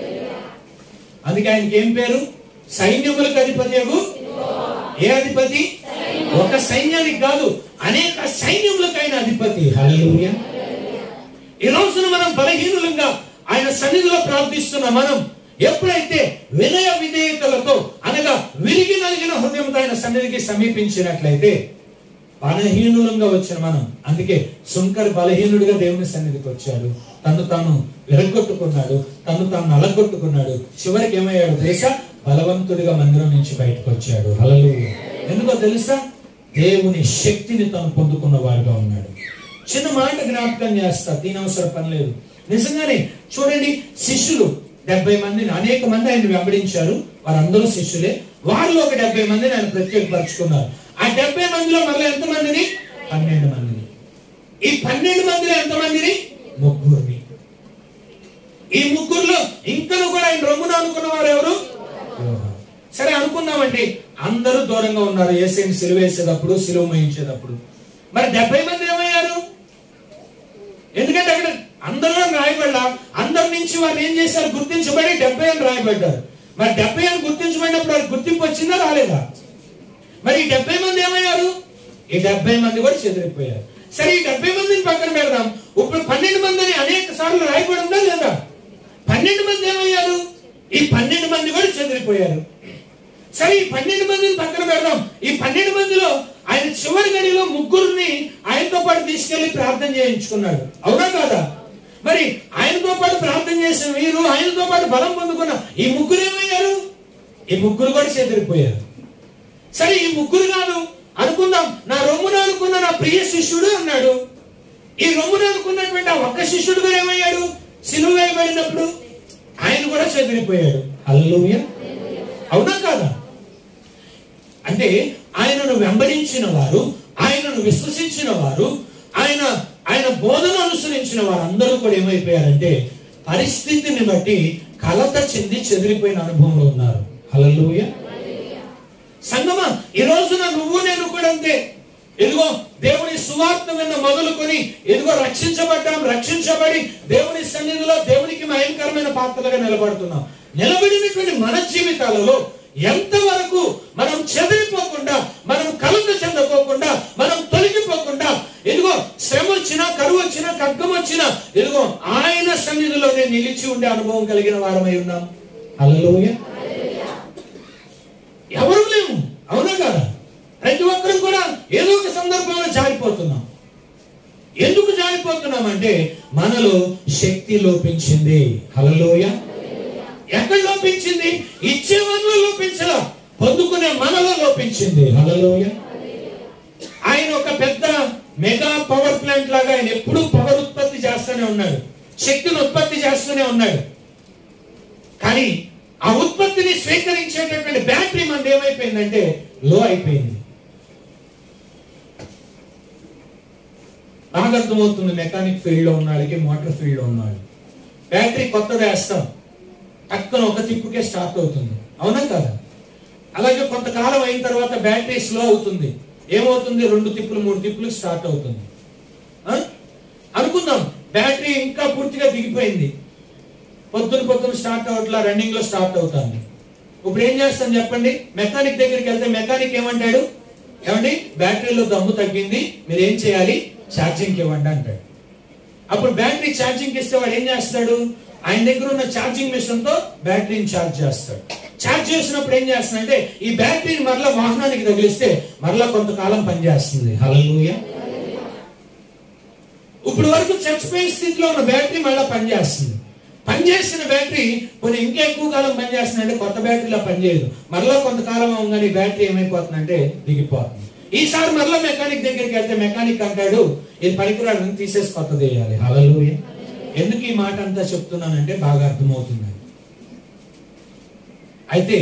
అందుకే ఆయనకి ఏం పేరు సైన్యములకు అధిపతి ఏ అధిపతి ఒక సైన్యానికి కాదు అనేక సైన్యములకు ఆయన అధిపతి హల్లెలూయా ఈ రోజున మనం బలహీనులంగా ఆయన సన్నిధిలో ప్రార్థిస్తున్న మనం ఎప్పుడైతే వినయ విధేయతలతో అనగా విరిగి నలిగిన హృదయంతో ఆయన సన్నిధికి సమీపించినట్లయితే బలహీనులంగా వచ్చిన మనం అందుకే సుంకర్ బలహీనుడిగా దేవుని సన్నిధికి వచ్చాడు తను తాను విరగొట్టుకున్నాడు తను తాను నలగొట్టుకున్నాడు చివరికి ఏమయ్యాడు తెలుసా బలవంతుడిగా మందిరం నుంచి బయటకు వచ్చాడు హలలు ఎందుకో తెలుసా దేవుని శక్తిని తాను పొందుకున్న వాడుగా ఉన్నాడు చిన్న మాట జ్ఞాపకం చేస్తా దీనవసర పని లేదు నిజంగానే చూడండి శిష్యులు డెబ్బై మందిని అనేక మంది ఆయన వెంబడించారు వారందరూ శిష్యులే వారిలో ఒక డెబ్బై మందిని ఆయన ప్రత్యేకపరుచుకున్నారు ఆ డెబ్బై మందిలో మళ్ళీ ఎంత మందిని పన్నెండు మందిని ఈ పన్నెండు మందిలో ఎంత మందిని ముగ్గురిని ఈ ముగ్గురులో ఇంకను కూడా ఆయన రొమ్మున అనుకున్న వారు ఎవరు యోహాను. సరే అనుకుందామండి అందరూ దూరంగా ఉన్నారు ఏసైని సిలువ వేసేటప్పుడు సిలువ మోయించేటప్పుడు మరి డెబ్బై మంది ఏమయ్యారు ఎందుకంటే అక్కడ అందరూ రాయబడ్డా అందరి నుంచి వారు ఏం చేశారు గుర్తించబడి డెబ్బై అని రాయబడ్డారు మరి డెబ్బై అని గుర్తించబడినప్పుడు వారికి గుర్తింపు వచ్చిందా రాలేదా మరి ఈ డెబ్బై మంది ఏమయ్యారు ఈ డెబ్బై మంది కూడా చెదిరిపోయారు సరే ఈ డెబ్బై మందిని పక్కన పెడదాం ఇప్పుడు పన్నెండు మందిని అనేక సార్లు రాయబడి ఉందా లేదా పన్నెండు మంది ఏమయ్యారు ఈ పన్నెండు మంది కూడా చెదిరిపోయారు సరే ఈ పన్నెండు మందిని పక్కన పెడదాం ఈ పన్నెండు మందిలో ఆయన చివరి గడిలో ముగ్గురిని ఆయనతో పాటు తీసుకెళ్లి ప్రార్థన చేయించుకున్నాడు అవునా కాదా మరి ఆయనతో పాటు ప్రార్థన చేసిన వీరు ఆయనతో పాటు బలం పొందుకున్న ఈ ముగ్గురు ఏమయ్యారు ఈ ముగ్గురు కూడా చెదిరిపోయారు సరే ఈ ముగ్గురు కాదు అనుకుందాం నా రొమ్మున అనుకున్న నా ప్రియ శిష్యుడు అన్నాడు ఈ రొమ్మున అనుకున్నటువంటి ఆ ఒక్క శిష్యుడు కూడా ఏమయ్యాడు సిలువ వేయబడినప్పుడు ఆయన కూడా చెదిరిపోయాడు హల్లెలూయా అవునా కాదా అంటే ఆయనను వెంబడించిన వారు ఆయనను విశ్వసించిన వారు ఆయన ఆయన బోధన అనుసరించిన వారందరూ కూడా ఏమైపోయారంటే పరిస్థితిని బట్టి కలత చెంది చెదిరిపోయిన అనుభవంలో ఉన్నారు హల్లెలూయా సంగమా ఈ రోజున నువ్వు నేను కూడా అంతే ఇదిగో దేవుని సువార్త విన్న మొదలుకొని ఇదిగో రక్షించబడ్డాం రక్షించబడి దేవుని సన్నిధిలో దేవునికి భయంకరమైన పాత్రలుగా నిలబడుతున్నాం నిలబడినటువంటి మన జీవితాలలో ఎంతవరకు మనం చెదిరిపోకుండా మనం కలుత చెందకోకుండా మనం తొలగిపోకుండా ఇదిగో శ్రమ వచ్చినా కరువు వచ్చినా ఖడ్గం వచ్చినా ఇదిగో ఆయన సన్నిధిలోనే నిలిచి ఉండే అనుభవం కలిగిన వారమై ఉన్నాం హల్లెలూయా ఎవరు లేము అవునా కదా ప్రతి ఒక్కరం కూడా ఏదో ఒక సందర్భంలో జారిపోతున్నాం ఎందుకు జారిపోతున్నాం అంటే మనలో శక్తి లోపించింది హలలోయ ఎక్కడ లోపించింది ఇచ్చే మనలో లోపించలా పొందుకునే మనలో లోపించింది హలలోయ ఆయన ఒక పెద్ద మెగా పవర్ ప్లాంట్ లాగా ఆయన ఎప్పుడూ పవర్ ఉత్పత్తి చేస్తూనే ఉన్నాడు శక్తిని ఉత్పత్తి చేస్తూనే ఉన్నాడు కానీ ఆ ఉత్పత్తిని స్వీకరించేటటువంటి బ్యాటరీ మనది ఏమైపోయిందంటే లో అయిపోయింది నాకు అర్థమవుతుంది మెకానిక్ ఫీల్డ్ లో ఉన్నాడికి మోటార్ ఫీల్డ్ లో ఉన్నాడు బ్యాటరీ కొత్తది వేస్తాం పక్కన ఒక తిప్పుకే స్టార్ట్ అవుతుంది అవునా కదా అలాగే కొంతకాలం అయిన తర్వాత బ్యాటరీ స్లో అవుతుంది ఏమవుతుంది రెండు తిప్పులు మూడు తిప్పులు స్టార్ట్ అవుతుంది ఆ? అనుకుందాం బ్యాటరీ ఇంకా పూర్తిగా దిగిపోయింది పొద్దున పొద్దున స్టార్ట్ అవట్లా రన్నింగ్ లో స్టార్ట్ అవుతుంది ఇప్పుడు ఏం చేస్తాం చెప్పండి మెకానిక్ దగ్గరికి వెళ్తే మెకానిక్ ఏమంటాడు ఏమండి బ్యాటరీలో దమ్ము తగ్గింది మీరు ఏం చేయాలి ఛార్జింగ్ ఇవ్వండి అంటాడు అప్పుడు బ్యాటరీ ఛార్జింగ్ ఇస్తే వాడు ఏం చేస్తాడు ఆయన దగ్గర ఉన్న ఛార్జింగ్ మిషన్ తో బ్యాటరీని ఛార్జ్ చేస్తాడు ఛార్జ్ చేసినప్పుడు ఏం చేస్తుందంటే ఈ బ్యాటరీని మరలా వాహనానికి తగిలిస్తే మరలా కొంతకాలం పనిచేస్తుంది హల్లెలూయా ఇప్పుడు వరకు చచ్చిపోయే స్థితిలో ఉన్న బ్యాటరీ మళ్ళీ పనిచేస్తుంది పనిచేసిన బ్యాటరీ కొన్ని ఇంకా ఎక్కువ కాలం పనిచేస్తుందంటే కొత్త బ్యాటరీలా పనిచేయదు మరలా కొంతకాలం అవగానే ఈ బ్యాటరీ ఏమైపోతుందంటే దిగిపోతుంది ఈసారి మరలా మెకానిక్ దగ్గరికి వెళ్తే మెకానిక్ అంటాడు ఇది పనికిరాడని తీసేసి కొత్తది వేయాలి హల్లెలూయ ఎందుకు ఈ మాట అంతా చెప్తున్నానంటే బాగా అర్థమవుతుంది అయితే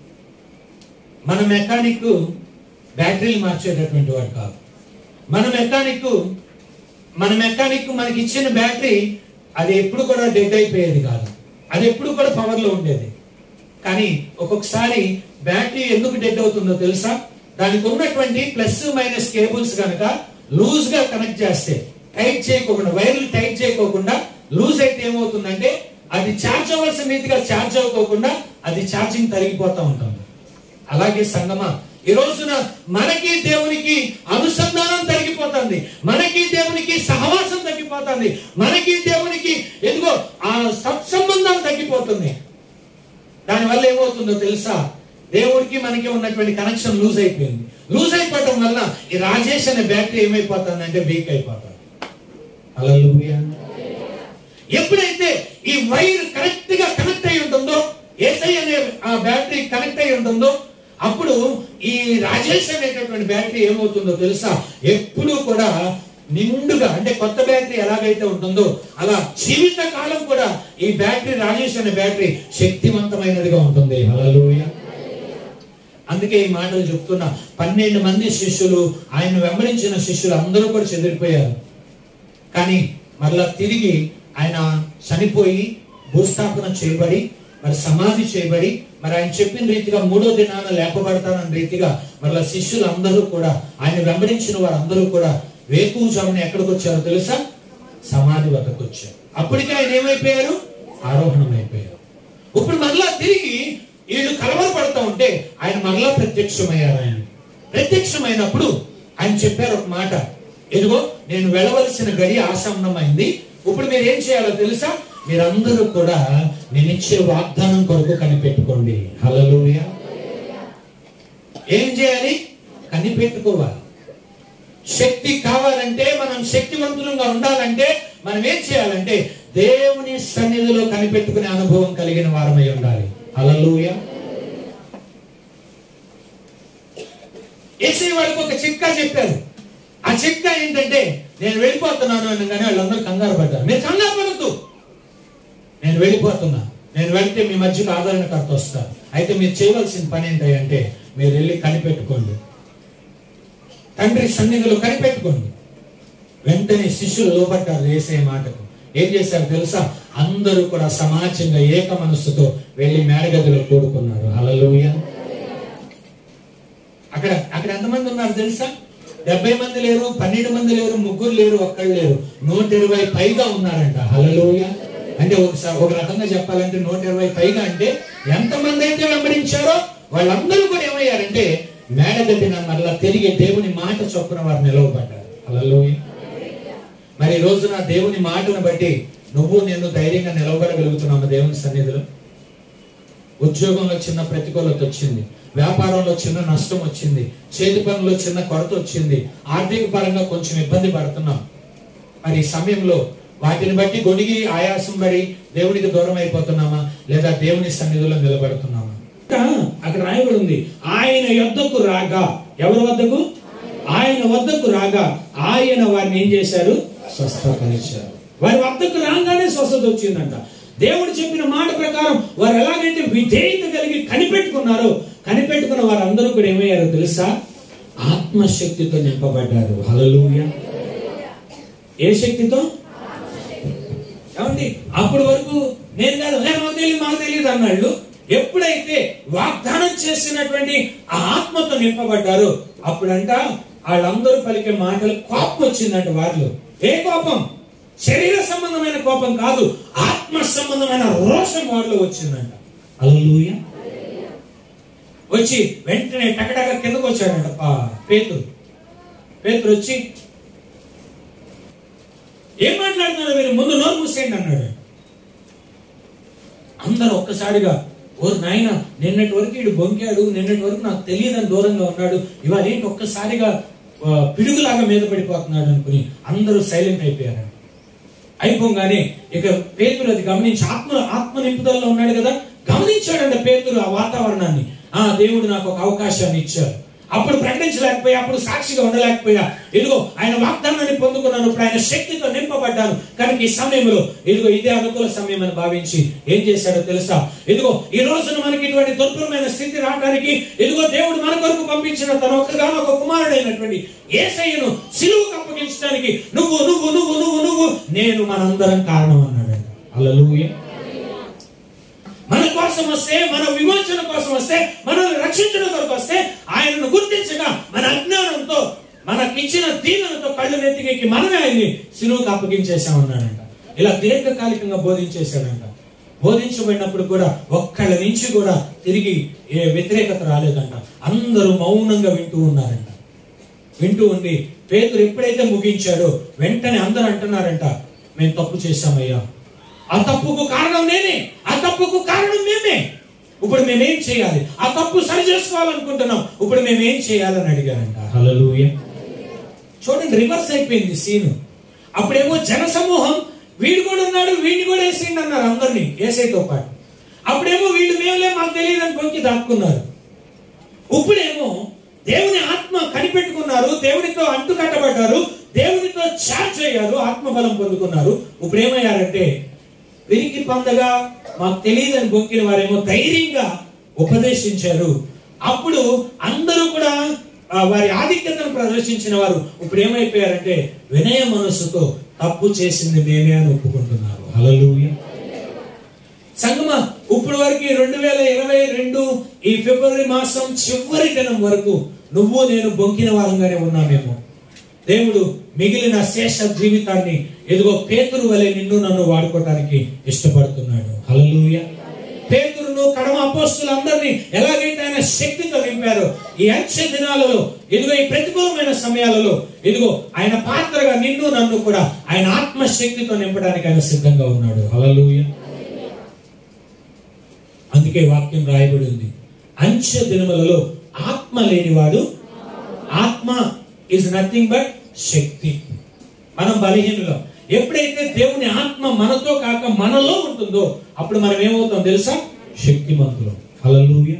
మన మెకానిక్ బ్యాటరీలు మార్చేటటువంటి వాడు కాదు మన మెకానిక్ మన మెకానిక్ మనకి ఇచ్చిన బ్యాటరీ అది ఎప్పుడు కూడా డెడ్ అయిపోయేది కాదు అది ఎప్పుడు కూడా పవర్ లో ఉండేది కానీ ఒక్కొక్కసారి బ్యాటరీ ఎందుకు డెడ్ అవుతుందో తెలుసా దానికి ఉన్నటువంటి ప్లస్ మైనస్ కేబుల్స్ కనుక లూజ్ గా కనెక్ట్ చేస్తే టైట్ చేయకోకుండా వైర్లు టైట్ చేయకోకుండా లూజ్ అయితే ఏమవుతుందంటే అది ఛార్జ్ అవ్వాల్సిన రీతిగా ఛార్జ్ అవ్వకోకుండా అది ఛార్జింగ్ తరిగిపోతూ ఉంటుంది అలాగే సంగమా ఈ రోజున మనకి దేవునికి అనుసంధానం తగ్గిపోతుంది మనకి దేవునికి సహవాసం తగ్గిపోతుంది మనకి దేవునికి ఎందుకో ఆ సత్సంబంధం తగ్గిపోతుంది దానివల్ల ఏమవుతుందో తెలుసా దేవుడికి మనకి ఉన్నటువంటి కనెక్షన్ లూజ్ అయిపోయింది లూజ్ అయిపోవటం వల్ల ఈ రాజేష్ అనే బ్యాటరీ ఏమైపోతుంది అంటే వీక్ అయిపోతుంది హల్లెలూయా ఎప్పుడైతే ఈ వైర్ కరెక్ట్ గా కనెక్ట్ అయి ఉంటుందో ఏసై అనే ఆ బ్యాటరీ కనెక్ట్ అయి ఉంటుందో అప్పుడు ఈ రాజేష్ అనేటటువంటి బ్యాటరీ ఏమవుతుందో తెలుసా ఎప్పుడు కూడా నిండుగా అంటే కొత్త బ్యాటరీ ఎలాగైతే ఉంటుందో అలా జీవిత కాలం కూడా ఈ బ్యాటరీ రాజేష్ అనే బ్యాటరీ శక్తివంతమైనదిగా ఉంటుంది హల్లెలూయా అందుకే ఈ మాటలు చెప్తున్నా పన్నెండు మంది శిష్యులు ఆయన వెంబడించిన శిష్యులు అందరూ కూడా చెదిరిపోయారు కానీ మరలా తిరిగి ఆయన చనిపోయి భూస్థాపన చేయబడి మరి సమాధి చేయబడి మరి ఆయన చెప్పిన రీతిగా మూడో దినాన లేపబడతానన్న రీతిగా మరలా శిష్యులు అందరూ కూడా ఆయన వెంబడించిన వారందరూ కూడా వేకువజామున ఎక్కడికి వచ్చారో తెలుసా సమాధి వద్దకు వచ్చారు అప్పటికే ఆయన ఏమైపోయారు ఆరోహణం అయిపోయారు ఇప్పుడు మరలా తిరిగి వీళ్ళు కలవరపడతా ఉంటే ఆయన మరలా ప్రత్యక్షమయ్యారు ఆయన ప్రత్యక్షమైనప్పుడు ఆయన చెప్పారు ఒక మాట ఇదిగో నేను వెళ్ళవలసిన గడి ఆసన్నమైంది ఇప్పుడు మీరు ఏం చేయాలో తెలుసా మీరందరూ కూడా నేను ఇచ్చే వాగ్దానం కొరకు కనిపెట్టుకోండి హల్లెలూయా ఏం చేయాలి కనిపెట్టుకోవాలి శక్తి కావాలంటే మనం శక్తివంతులంగా ఉండాలంటే మనం ఏం చేయాలంటే దేవుని సన్నిధిలో కనిపెట్టుకునే అనుభవం కలిగిన వారమై ఉండాలి హల్లెలూయా ఏసీ వాళ్ళకి ఒక చిట్కా చెప్పారు ఆ చిట్కా ఏంటంటే నేను వెళ్ళిపోతున్నాను అనగానే వాళ్ళందరూ కంగారు పడ్డారు మీరు కంగారు పడద్దు నేను వెళ్ళిపోతున్నా నేను వెళ్తే మీ మధ్యకు ఆదరణకర్త వస్తారు అయితే మీరు చేయవలసిన పని ఏంటంటే మీరు వెళ్ళి కనిపెట్టుకోండి తండ్రి సన్నిధిలో కనిపెట్టుకోండి వెంటనే శిష్యులు లోపడ్డారు వేసే మాటకు ఏం చేశారు తెలుసా అందరూ కూడా సమాజంగా ఏక మనస్సుతో వెళ్ళి మేడగదిలో కూడుకున్నారు హల్లెలూయా అక్కడ అక్కడ ఎంతమంది ఉన్నారు తెలుసా డెబ్బై మంది లేరు పన్నెండు మంది లేరు ముగ్గురు లేరు ఒక్కళ్ళు లేరు నూట ఇరవై పైగా ఉన్నారంట హల్లెలూయా అంటే ఒకసారి ఒక రకంగా చెప్పాలంటే నూట ఇరవై పైగా అంటే ఎంతమంది అయితే వెంబడించారో వాళ్ళందరూ కూడా ఏమయ్యారంటే మేడగడ్డిన మరలా తిరిగి దేవుని మాట చొప్పున వారు నిలవబడ్డారు హల్లెలూయా మరి ఈ రోజున దేవుని మాటను బట్టి నువ్వు నేను ధైర్యంగా నిలవబడగలుగుతున్నావు దేవుని సన్నిధిలో ఉద్యోగంలో చిన్న ప్రతికూలత వచ్చింది వ్యాపారంలో చిన్న నష్టం వచ్చింది చేతి పనుల్లో చిన్న కొరత వచ్చింది ఆర్థిక పరంగా కొంచెం ఇబ్బంది పడుతున్నాం మరి ఈ సమయంలో వాటిని బట్టి గొనిగి ఆయాసం పడి దేవునికి దూరం అయిపోతున్నామా లేదా దేవుని సన్నిధిలో నిలబడుతున్నామా ఇంకా అక్కడ రాయబడి ఉంది ఆయన యొద్దకు రాగా ఎవరి వద్దకు ఆయన వద్దకు రాగా ఆయన వారిని ఏం చేశారు స్వస్థపరిచారు వారి వద్దకు రాగానే స్వస్థత వచ్చిందంట దేవుడు చెప్పిన మాట ప్రకారం వారు ఎలాగైతే విధేయత కలిగి కనిపెట్టుకున్నారో కనిపెట్టుకున్న వారందరూ కూడా ఏమయ్యారో తెలుసా ఆత్మశక్తితో నింపబడ్డారు హల్లెలూయా ఏ శక్తితో ఏమండి అప్పటి వరకు నేను కాదు "ఏ, మాకు తెలియదు మాకు తెలియదు అన్నాళ్ళు ఎప్పుడైతే వాగ్దానం చేసినటువంటి ఆ ఆత్మతో నింపబడ్డారో అప్పుడంట వాళ్ళందరూ పలికే మాటలు కోపం వచ్చిందంట వారిలో ఏ కోపం శరీర సంబంధమైన కోపం కాదు ఆత్మ సంబంధమైన రోషం వారిలో వచ్చిందంట అల్లుయ వచ్చి వెంటనే టకటక కిందకు వచ్చాడంట పా- పేతురు పేతురు వచ్చి ఏం మాట్లాడుతున్నారు మీరు ముందు నోరు మూసేయండి అన్నాడు అందరూ ఒక్కసారిగా ఓ నాయన నిన్నటి వరకు వీడు బొంకాడు నిన్నటి వరకు నాకు తెలియదని దూరంగా ఉన్నాడు ఇవాళ ఏంటి ఒక్కసారిగా ఆ, పిడుగులాగా మీద పడిపోతున్నాడు అనుకుని అందరూ సైలెంట్ అయిపోయారు అయిపోగానే ఇక పేతురు అది గమనించి ఆత్మ ఆత్మ నింపుదలలో ఉన్నాడు కదా గమనించాడంట పేతురు ఆ వాతావరణాన్ని ఆ దేవుడు నాకు ఒక అవకాశాన్ని ఇచ్చారు అప్పుడు ప్రకటించలేకపోయా అప్పుడు సాక్షిగా ఉండలేకపోయా ఇదిగో ఆయన వాగ్దానాన్ని పొందుకున్నాను ఇప్పుడు ఆయన శక్తితో నింపబడ్డాను కనుక ఈ సమయంలో ఇదిగో ఇదే అనుకూల సమయం అని భావించి ఏం చేశాడో తెలుసా ఇదిగో ఈ రోజున మనకి ఇటువంటి దుర్భరమైన స్థితి రావడానికి ఇదిగో దేవుడు మన కొరకు పంపించిన తన ఒక్కగానో ఒక కుమారుడైనటువంటి ఏసయ్యను సిలువుకు అప్పగించడానికి నువ్వు నువ్వు నువ్వు నువ్వు నువ్వు నేను మనందరం కారణం అన్నాడంట అల్లలుయ మన కోసం వస్తే మన విమోచన కోసం వస్తే మనల్ని రక్షించడం కొరకు వస్తే ఆయనను గుర్తించక మన అజ్ఞానంతో మనకిచ్చిన దీవెనతో కళ్ళు నెత్తికెక్కి మనమే ఆయన్ని సిలువుకు అప్పగించేశామన్నాడంట ఇలా దీర్ఘకాలికంగా బోధించేశాడంట బోధించబడినప్పుడు కూడా ఒక్కళ్ళ నుంచి కూడా తిరిగి ఏ వ్యతిరేకత రాలేదంట అందరూ మౌనంగా వింటూ ఉన్నారంట వింటూ ఉండి పేతురు ఎప్పుడైతే ముగించాడో వెంటనే అందరూ అంటున్నారంట మేము తప్పు చేశామయ్యా ఆ తప్పుకు కారణం నేనే ఆ తప్పుకు కారణం మేమే ఇప్పుడు మేమేం చేయాలి ఆ తప్పు సరి చేసుకోవాలనుకుంటున్నాం ఇప్పుడు మేమేం చేయాలని అడిగారంట హలలుయ చూడండి రివర్స్ అయిపోయింది సీన్ అప్పుడేమో జన సమూహం వీడు కూడా ఉన్నాడు వీడిని కూడా వేసేయండి అన్నారు అందరినీ ఏసైతో పాటు అప్పుడేమో వీళ్ళు మేములే మాకు తెలియదని పొంకి దాక్కున్నారు ఇప్పుడేమో దేవుని ఆత్మ కనిపెట్టుకున్నారు దేవునితో అంటు కట్టబడ్డారు దేవునితో చార్జ్ అయ్యారు ఆత్మబలం పొందుకున్నారు ఇప్పుడు ఏమయ్యారంటే విరికి పందగా మాకు తెలియదని బొక్కిన వారేమో ధైర్యంగా ఉపదేశించారు అప్పుడు అందరూ కూడా ఆ, వారి ఆధిక్యతను ప్రదర్శించిన వారు ఇప్పుడు ఏమైపోయారంటే వినయ మనస్సుతో తప్పు చేసింది మేమే అని ఒప్పుకుంటున్నారు హలలుయ సంగమ ఇప్పుడు వరకు రెండు వేల ఇరవై రెండు ఈ ఫిబ్రవరి మాసం చివరి దినం వరకు నువ్వు నేను బొంకిన వారంగానే ఉన్నామేమో దేవుడు మిగిలిన శేష జీవితాన్ని ఎదుగో పేతురు వలె నిన్ను నన్ను వాడుకోవటానికి ఇష్టపడుతున్నాడు హల్లెలూయా పేతురును కడమ అపోస్తులందరినీ ఎలాగైతే ఆయన శక్తితో నింపారో ఈ అంచె దినాలలో ఇదిగో ఈ ప్రతికూలమైన సమయాలలో ఇదిగో ఆయన పాత్రగా నిన్ను నన్ను కూడా ఆయన ఆత్మశక్తితో నింపడానికి ఆయన సిద్ధంగా ఉన్నాడు హల్లెలూయా అందుకే వాక్యం రాయబడి ఉంది అంచె దినములలో ఆత్మ లేనివాడు ఆత్మ ఇస్ నథింగ్ బట్ శక్తి మనం బలహీనులం ఎప్పుడైతే దేవుని ఆత్మ మనతో కాక మనలో ఉంటుందో అప్పుడు మనం ఏమవుతాం తెలుసా శక్తిమంతులం హల్లెలూయా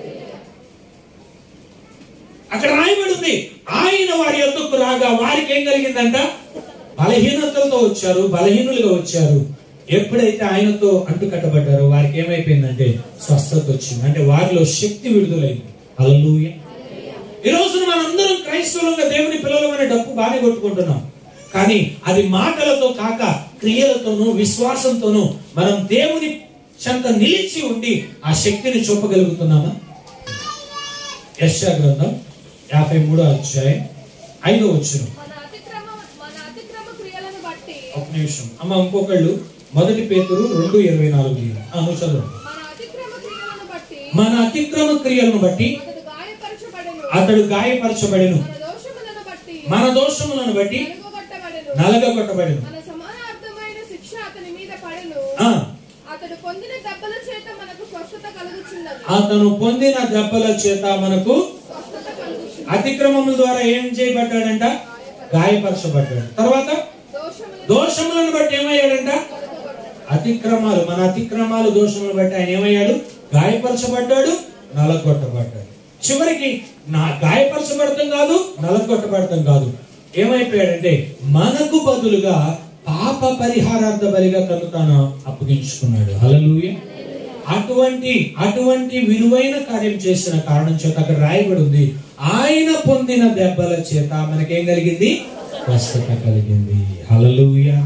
అక్కడ రాయబడి ఉంది ఆయన వారి యొద్దకు రాగా వారికి ఏం కలిగిందంట బలహీనతలతో వచ్చారు బలహీనులుగా వచ్చారు ఎప్పుడైతే ఆయనతో అంటుకట్టబడ్డారో వారికి ఏమైపోయిందంటే స్వస్థత వచ్చింది అంటే వారిలో శక్తి విడుదలైంది హల్లెలూయా ఈ రోజున మనందరం క్రైస్తవులుగా దేవుని పిల్లలమైన డప్పు బాగానే కొట్టుకుంటున్నాం కానీ అది మాటలతో కాక క్రియలతోనూ విశ్వాసంతోనూ మనం దేవుని చెంత నిలిచి ఉండి ఆ శక్తిని చూపగలుగుతున్నామా యశా గ్రంథం యాభై మూడో అధ్యాయం ఐదో వచ్చును మన అతిక్రమ మన అతిక్రమ క్రియలను బట్టి ఒక నిమిషం అమ్మ ఇంకొకళ్ళు మొదటి పేతురు రెండు ఇరవై నాలుగు ఆ, నువ్వు చదువు మన అతిక్రమ క్రియలను బట్టి మన అతిక్రమ క్రియలను బట్టి అతడు గాయపరచబడెను అతడు గాయపరచబడిను మన దోషములను బట్టి మన దోషములను బట్టి నలుగొట్టబడెను నలగగొట్టబడిను మన సమానార్థమైన శిక్ష అతని మీద పడెను ఆ, అతడు పొందిన దెబ్బల చేత మనకు స్వస్థత కలుగుచున్నది అతను పొందిన దెబ్బల చేత మనకు స్వస్థత కలుగుచున్నది అతిక్రమముల ద్వారా ఏం చేయబడ్డాడంట గాయపరచబడ్డాడు తర్వాత దోషములను దోషములను బట్టి ఏమయ్యాడంట అతిక్రమాలు మన అతిక్రమాలు దోషములను బట్టి ఆయన ఏమయ్యాడు గాయపరచబడ్డాడు నలగొట్టబడ్డాడు చివరికి నా గాయపరచబడటం కాదు నలగొట్టబడటం కాదు ఏమైపోయాడంటే మనకు బదులుగా పాప పరిహారార్థ బలిగా తను తాను అప్పగించుకున్నాడు హల్లెలూయా అటువంటి అటువంటి విలువైన కార్యం చేసిన కారణం చేత అక్కడ రాయబడి ఉంది ఆయన పొందిన దెబ్బల చేత మనకేం కలిగింది స్వస్థత కలిగింది హల్లెలూయా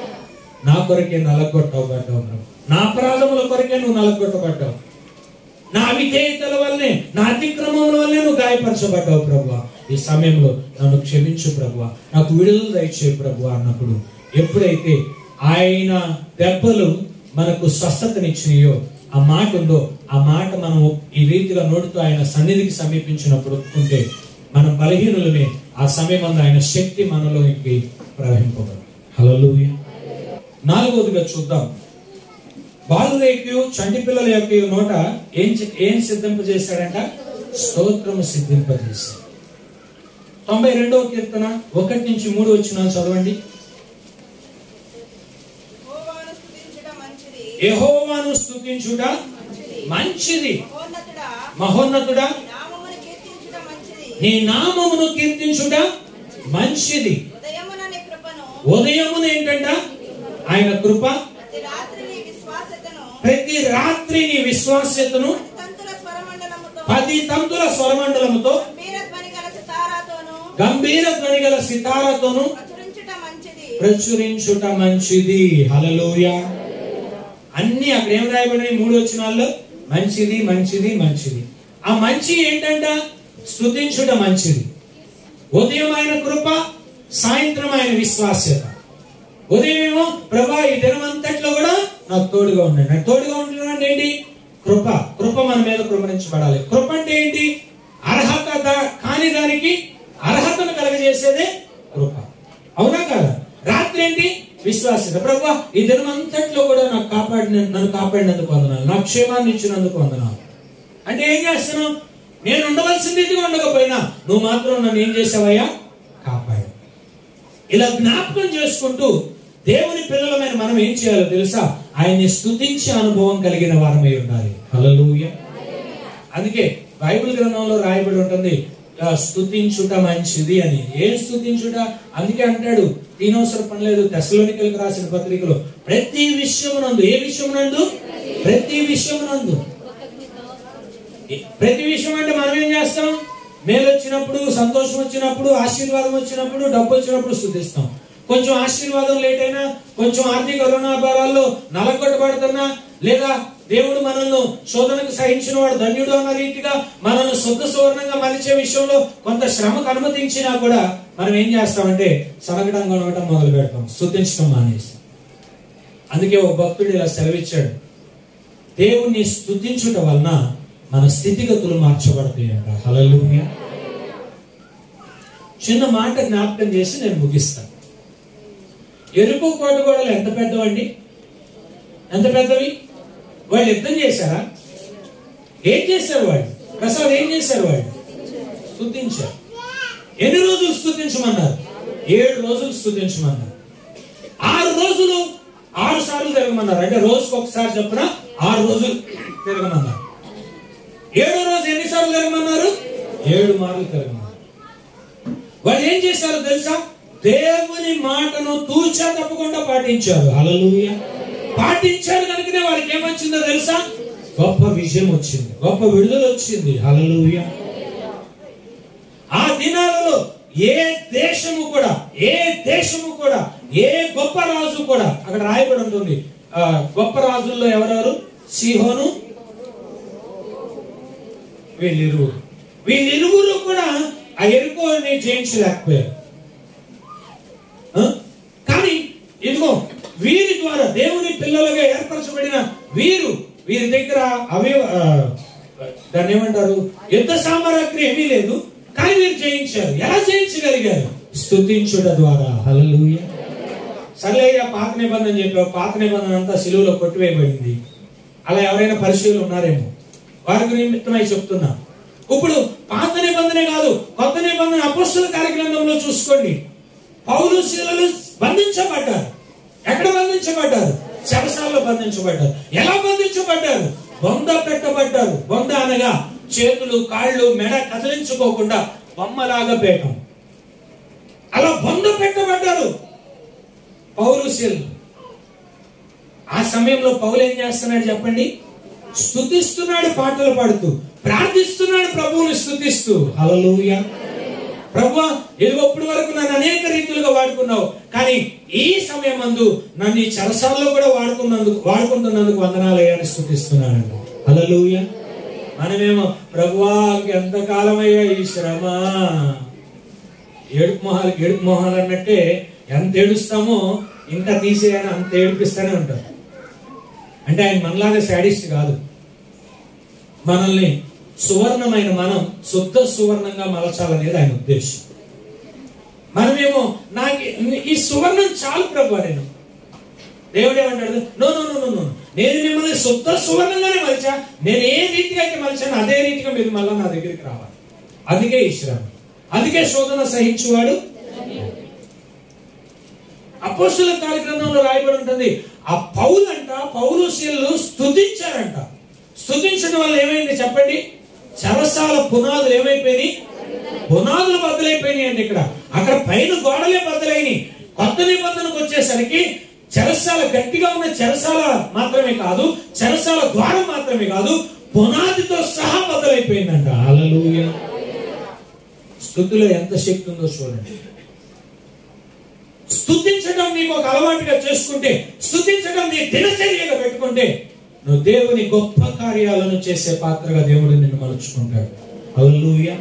నా కొరకే నలగొట్టబడ్డావు ప్రభు. నా అపరాధముల కొరకే నువ్వు నలగొట్టబడ్డావు నా అవిధేయతల వల్లనే నా అతిక్రమముల వల్లనే నువ్వు గాయపరచబడ్డావు ప్రభు ఈ సమయంలో నన్ను క్షమించు ప్రభు నాకు విడుదల దయచేయి ప్రభు అన్నప్పుడు ఎప్పుడైతే ఆయన దెబ్బలు మనకు స్వస్థతనిచ్చినాయో ఆ మాట ఉందో ఆ మాట మనం ఈ రీతిగా నోటితో ఆయన సన్నిధికి సమీపించినప్పుడు ఒప్పుకుంటే మనం బలహీనులమే ఆ సమయం అందు ఆయన శక్తి మనలోకి ప్రవహింపబడు హల్లెలూయా నాలుగవదిగా చూద్దాం బాలుల యొక్క చంటి పిల్లల యొక్క నోట ఏం చె- ఏం సిద్ధింపజేశాడంట స్తోత్రము సిద్ధింపజేశాడు తొంభై రెండవ కీర్తన ఒకటి నుంచి మూడు వచ్చిన చదవండి యెహోవాను స్తుతించుట మంచిది యెహోవాను స్తుతించుట మంచిది మహోన్నతుడా మహోన్నతుడా నీ నామమును కీర్తించుట మంచిది నీ నామమును కీర్తించుట మంచిది ఉదయమున నీ కృపను ఉదయమున ఏంటంట ఆయన కృప ప్రతి రాత్రి నీ విశ్వాసతను ప్రతి రాత్రి నీ విశ్వాస్యతను తంతుల స్వరమండలముతో పది తంతుల స్వరమండలముతో గంభీర ధ్వని గల సితారాతోను గంభీర ధ్వని గల సితారతోను ప్రచురించుట మంచిది ప్రచురించుట మంచిది హలలోయ అన్ని అక్కడ ఏం రాయబడినాయి మూడు వచ్చినాల్లో మంచిది మంచిది మంచిది ఆ మంచి ఏంటంట స్తుతించుట మంచిది ఉదయం ఆయన కృప సాయంత్రం ఆయన విశ్వాస్యత ఉదయం ఏమో ప్రభా ఈ దినం అంతట్లో కూడా నాకు తోడుగా ఉండండి నాకు తోడుగా ఉంటున్నాడు ఏంటి కృప కృప మన మీద కృపణించబడాలి కృప అంటే ఏంటి అర్హత దా- కాని దానికి అర్హతను కలగజేసేదే కృప అవునా కాదా రాత్రి ఏంటి విశ్వాసత ప్రభా ఈ దినం అంతట్లో కూడా నాకు కాపాడిన నన్ను కాపాడినందుకు వందనాలు నా క్షేమాన్ని ఇచ్చినందుకు వందనాలు అంటే ఏం చేస్తున్నావు నేను ఉండవలసిన రీతిగా ఉండకపోయినా నువ్వు మాత్రం నన్ను ఏం చేసావయ్యా కాపాడు ఇలా జ్ఞాపకం చేసుకుంటూ దేవుని పిల్లలమైన మనం ఏం చేయాలో తెలుసా ఆయన్ని స్తుతించే అనుభవం కలిగిన వారమై ఉండాలి హల్లెలూయా అందుకే బైబిల్ గ్రంథంలో రాయబడి ఉంటుంది ఆ, స్తుతించుట మంచిది అని ఏం స్తుతించుట అందుకే అంటాడు తీనవసరం పని లేదు తెసలోనికలకు రాసిన పత్రికలో ప్రతి విషయమునందు ఏ విషయమునందు ప్రతి విషయమునందు ప్రతి విషయం అంటే మనం ఏం చేస్తాం మేలు వచ్చినప్పుడు సంతోషం వచ్చినప్పుడు ఆశీర్వాదం వచ్చినప్పుడు డబ్బు వచ్చినప్పుడు స్థుతిస్తాం కొంచెం ఆశీర్వాదం లేట్ అయినా కొంచెం ఆర్థిక రుణాభారాల్లో నలగొట్టబడుతున్నా లేదా దేవుడు మనల్ని శోధనకు సహించిన వాడు ధన్యుడు అన్న రీతిగా మనల్ని శుద్ధ సువర్ణంగా మలిచే విషయంలో కొంత శ్రమకు అనుమతించినా కూడా మనం ఏం చేస్తామంటే సనగడం కొనగటం మొదలు పెడతాం స్థుతించడం మానేసి అందుకే ఒక భక్తుడు ఇలా సెలవిచ్చాడు దేవుణ్ణి స్తుతించుట వలన మన స్థితిగతులు మార్చబడతాయి అంట హల్లెలూయా చిన్న మాట జ్ఞాపకం చేసి నేను ముగిస్తాను ఎరుపు కోటగోడలు ఎంత పెద్దవండి ఎంత పెద్దవి వాళ్ళు యుద్ధం చేశారా ఏం చేశారు వాళ్ళు ప్రసాద్ ఏం చేశారు వాళ్ళు స్తుతించారు ఎన్ని రోజులు స్తుతించమన్నారు ఏడు రోజులు స్తుతించమన్నారు ఆరు రోజులు ఆరు సార్లు తిరగమన్నారు అంటే రోజుకు ఒకసారి చొప్పున ఆరు రోజులు తిరగమన్నారు ఏడో రోజు ఎన్నిసార్లు తిరగమన్నారు ఏడు మార్లు తిరగమన్నారు వాళ్ళు ఏం చేశారో తెలుసా దేవుని మాటను తూచా తప్పకుండా పాటించారు హల్లెలూయా పాటించారు కనుకనే వారికి ఏమొచ్చిందో తెలుసా గొప్ప విజయం వచ్చింది గొప్ప విడుదల వచ్చింది హల్లెలూయా ఆ దినాలలో ఏ దేశము కూడా ఏ దేశము కూడా ఏ గొప్ప రాజు కూడా అక్కడ రాయబడి ఉంటుంది ఆ, గొప్ప రాజుల్లో ఎవరెవరు సిహోను వీళ్ళిరువురు వీళ్ళిరువురు కూడా ఆ ఎరుకోని జయించలేకపోయారు ఆ? కానీ ఇదిగో వీరి ద్వారా దేవుని పిల్లలుగా ఏర్పరచబడిన వీరు వీరి దగ్గర అవే ఆ, దాన్ని ఏమంటారు యుద్ధ సామగ్రి ఏమీ లేదు కానీ వీరు జయించారు ఎలా జయించగలిగారు స్తుతించుట ద్వారా హల్లెలూయా సర్లే ఆ పాత నిబంధన చెప్పావు పాత నిబంధన అంతా సిలువలో కొట్టివేయబడింది అలా ఎవరైనా పరిశీలు ఉన్నారేమో వారికి నిమిత్తమై చెప్తున్నా ఇప్పుడు పాత నిబంధనే కాదు కొత్త నిబంధన అపస్తుల కార్యక్రమంలో చూసుకోండి పౌలు శీలలు బంధించబడ్డారు ఎక్కడ బంధించబడ్డారు చెరసాలలో బంధించబడ్డారు ఎలా బంధించబడ్డారు బొంద పెట్టబడ్డారు బొంద అనగా చేతులు కాళ్ళు మెడ కదిలించుకోకుండా బొమ్మలాగా పేటం అలా బొంద పెట్టబడ్డారు పౌరుషులు ఆ సమయంలో పౌలు ఏం చేస్తున్నాడు చెప్పండి స్తుతిస్తున్నాడు పాటలు పాడుతూ ప్రార్థిస్తున్నాడు ప్రభువుని స్తుతిస్తూ హల్లెలూయా ప్రభు ఇదిగొప్పటి వరకు నన్ను అనేక రీతిలుగా వాడుకున్నావు కానీ ఈ సమయం మందు నన్ను ఈ చెరసాల్లో కూడా వాడుకున్నందుకు వాడుకుంటున్నందుకు వందనాలయ్యా అని స్తుతిస్తున్నానండి హల్లెలూయా మనమేమో ప్రభువా ఎంతకాలమయ్యా ఈ శ్రమ ఏడుపు మొహాలు ఏడుపు మొహాలు అన్నట్టే ఎంత ఏడుస్తామో ఇంకా తీసేయని అంత ఏడిపిస్తూనే ఉంటాం అంటే ఆయన మనలాగా శాడిస్ట్ కాదు మనల్ని సువర్ణమైన మనం శుద్ధ సువర్ణంగా మలచాలనేది ఆయన ఉద్దేశం మనమేమో నాకు ఈ సువర్ణం చాలు ప్రభు నేను దేవుడు ఏమంటాడు no no no no no నేను మిమ్మల్ని శుద్ధ సువర్ణంగానే మలిచా నేను ఏ రీతిగా అయితే మలిచాను అదే రీతిగా మీరు మళ్ళీ నా దగ్గరికి రావాలి అందుకే ఈ శ్రమ అందుకే శోధన సహించువాడు అపోస్తుల కార్యక్రమంలో రాయబడి ఉంటుంది ఆ పౌలంట పౌలు శీలు స్తుతించారంట స్తుతించడం వల్ల ఏమైంది చెప్పండి చెరసాల పునాదులు ఏమైపోయినాయి పునాదులు బద్దలైపోయినాయి అండి ఇక్కడ అక్కడ పైన గోడలే బద్దలైనవి కొత్త నిబంధనకు వచ్చేసరికి చెరసాల గట్టిగా ఉన్న చెరసాల మాత్రమే కాదు చెరసాల ద్వారం మాత్రమే కాదు పునాదితో సహా బద్దలైపోయిందంట హల్లెలూయా స్థుతిలో ఎంత శక్తి ఉందో చూడండి స్థుతించడం నీకు ఒక అలవాటుగా చేసుకుంటే స్థుతించడం నీ దినచర్యగా పెట్టుకుంటే నువ్వు దేవుని గొప్ప కార్యాలను చేసే పాత్రగా దేవుడు నిన్ను మలుచుకుంటాడు హల్లెలూయా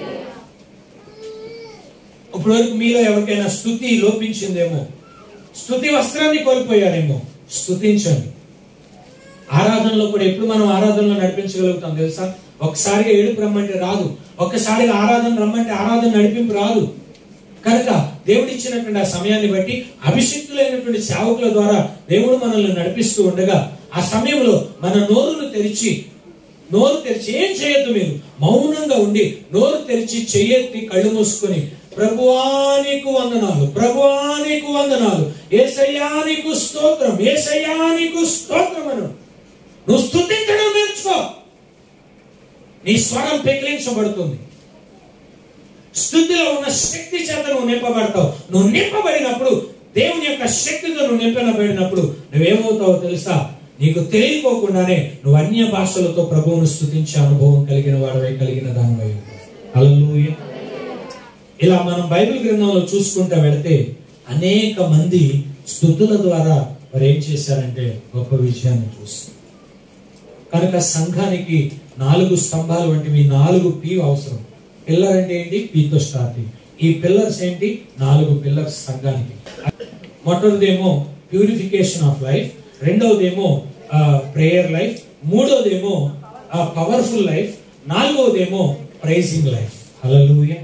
ఇప్పుడు వరకు మీలో ఎవరికైనా స్థుతి లోపించిందేమో స్థుతి వస్త్రాన్ని కోల్పోయారేమో స్థుతించండి ఆరాధనలో కూడా ఎప్పుడు మనం ఆరాధనలో నడిపించగలుగుతాం తెలుసా ఒక్కసారిగా ఏడుపు రమ్మంటే రాదు ఒక్కసారిగా ఆరాధన రమ్మంటే ఆరాధన నడిపింపు రాదు కనుక దేవుడు ఇచ్చినటువంటి ఆ సమయాన్ని బట్టి అభిషిక్తులైనటువంటి సేవకుల ద్వారా దేవుడు మనల్ని నడిపిస్తూ ఉండగా ఆ సమయంలో మన నోరును తెరిచి నోరు తెరిచి ఏం చేయొద్దు మీరు మౌనంగా ఉండి నోరు తెరిచి చెయ్యెత్తి కళ్ళు మూసుకొని ప్రభువానికి వందనాలు ప్రభువానికి వందనాలు ఏసయ్యానికి స్తోత్రం ఏసయ్యానికి స్తోత్రం అను నువ్వు స్థుతించడం నేర్చుకో నీ స్వరం పెకిలించబడుతుంది స్థుతిలో ఉన్న శక్తి చేత నువ్వు నింపబడతావు నువ్వు నింపబడినప్పుడు దేవుని యొక్క శక్తితో నువ్వు నింపబడినప్పుడు నువ్వేమవుతావో తెలుసా నీకు తెలియకోకుండానే నువ్వు అన్య భాషలతో ప్రభువును స్థుతించే అనుభవం కలిగిన వాడవై కలిగిన దానివై హల్లెలూయా ఇలా మనం బైబిల్ గ్రంథంలో చూసుకుంటా వెళితే అనేక మంది స్థుతుల ద్వారా మరి ఏం చేశారంటే గొప్ప విజయాన్ని చూస్తారు కనుక సంఘానికి నాలుగు స్తంభాలు వంటివి నాలుగు పీ అవసరం పిల్లర్ అంటే ఏంటి పీతో స్టార్టింగ్ ఈ పిల్లర్స్ ఏంటి నాలుగు పిల్లర్స్ సంఘానికి మొదటిదేమో ప్యూరిఫికేషన్ ఆఫ్ లైఫ్ రెండవదేమో ప్రేయర్ లైఫ్ మూడవదేమో పవర్ఫుల్ లైఫ్ నాలుగవదేమో ప్రైజింగ్ లైఫ్ హల్లెలూయా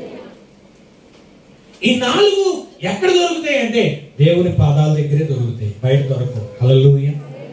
ఈ నాలుగు ఎక్కడ దొరుకుతాయి అంటే దేవుని పాదాల దగ్గరే దొరుకుతాయి బయట దొరకవు హల్లెలూయా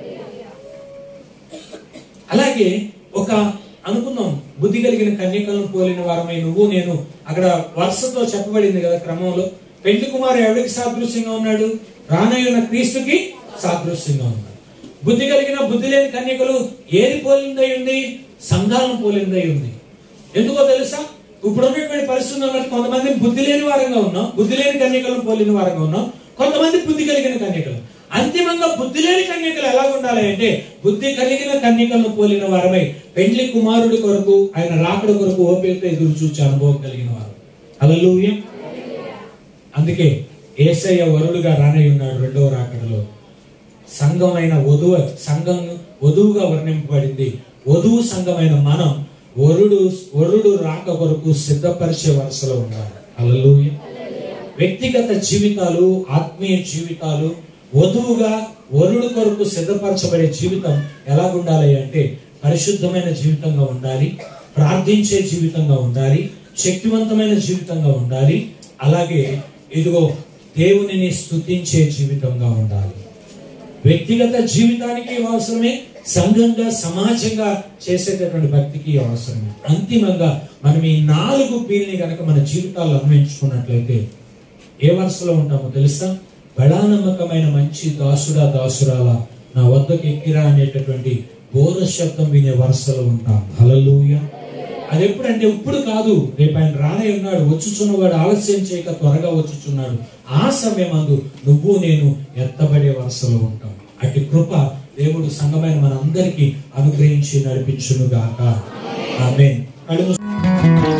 అలాగే ఒక అనుకుందాం బుద్ధి కలిగిన కన్యకలను పోలిన వారమై నువ్వు నేను అక్కడ వరుసతో చెప్పబడింది కదా క్రమంలో పెళ్లి కుమారు ఎవరికి సాదృశ్యంగా ఉన్నాడు రానయ్యున్న క్రీస్తుకి సాదృశ్యంగా ఉన్నాడు బుద్ధి కలిగిన బుద్ధి లేని కన్యకలు ఏది పోలిందై ఉంది సంఘాలను పోలిందై ఉంది ఎందుకో తెలుసా ఇప్పుడు ఉన్నటువంటి పరిస్థితులను బట్టి కొంతమంది బుద్ధి లేని వారంగా ఉన్నాం బుద్ధి లేని కన్యకలను పోలిన వారంగా ఉన్నాం కొంతమంది బుద్ధి కలిగిన కన్యకలు అంతిమంగా బుద్ధి లేని కన్యకలు ఎలా ఉండాలి అంటే బుద్ధి కలిగిన కన్యకలను పోలిన వారమై పెండ్లి కుమారుడి కొరకు ఆయన రాకడ కొరకు ఓపికతో ఎదురు చూచే అనుభవం కలిగిన వారు అలలుయ అందుకే ఏసయ్య వరుడుగా రానై ఉన్నాడు రెండవ రాకడలో సంఘమైన వధువు సంఘం వధువుగా వర్ణింపబడింది వధువు సంఘమైన మనం వరుడు వరుడు రాక కొరకు సిద్ధపరిచే వరుసలో ఉండాలి అలలుయ వ్యక్తిగత జీవితాలు ఆత్మీయ జీవితాలు వధువుగా వరుడు కొరకు సిద్ధపరచబడే జీవితం ఎలా ఉండాలి అంటే పరిశుద్ధమైన జీవితంగా ఉండాలి ప్రార్థించే జీవితంగా ఉండాలి శక్తివంతమైన జీవితంగా ఉండాలి అలాగే ఇదిగో దేవునిని స్తుతించే జీవితంగా ఉండాలి వ్యక్తిగత జీవితానికి ఇవి అవసరమే సంఘంగా సమాజంగా చేసేటటువంటి భక్తికి ఇవి అవసరమే అంతిమంగా మనం ఈ నాలుగు పీల్ని గనక మన జీవితాల్లో అన్వయించుకున్నట్లయితే ఏ వరుసలో ఉంటామో తెలుసా బడా నమ్మకమైన మంచి దాసుడా దాసురాల నా వద్దకు ఎక్కిరా అనేటటువంటి బోర శబ్దం వినే వరుసలో ఉంటాం హలలుయ అది ఎప్పుడంటే ఇప్పుడు కాదు రేపు ఆయన రానే ఉన్నాడు వచ్చుచున్నవాడు ఆలస్యం చేయక త్వరగా వచ్చుచున్నాడు ఆ సమయమందు నువ్వు నేను ఎత్తబడే వరుసలో ఉంటాం అటు కృప దేవుడు సంఘమైన మనందరికీ అనుగ్రహించి నడిపించును గాక ఆమె కళ్ళు మూసు-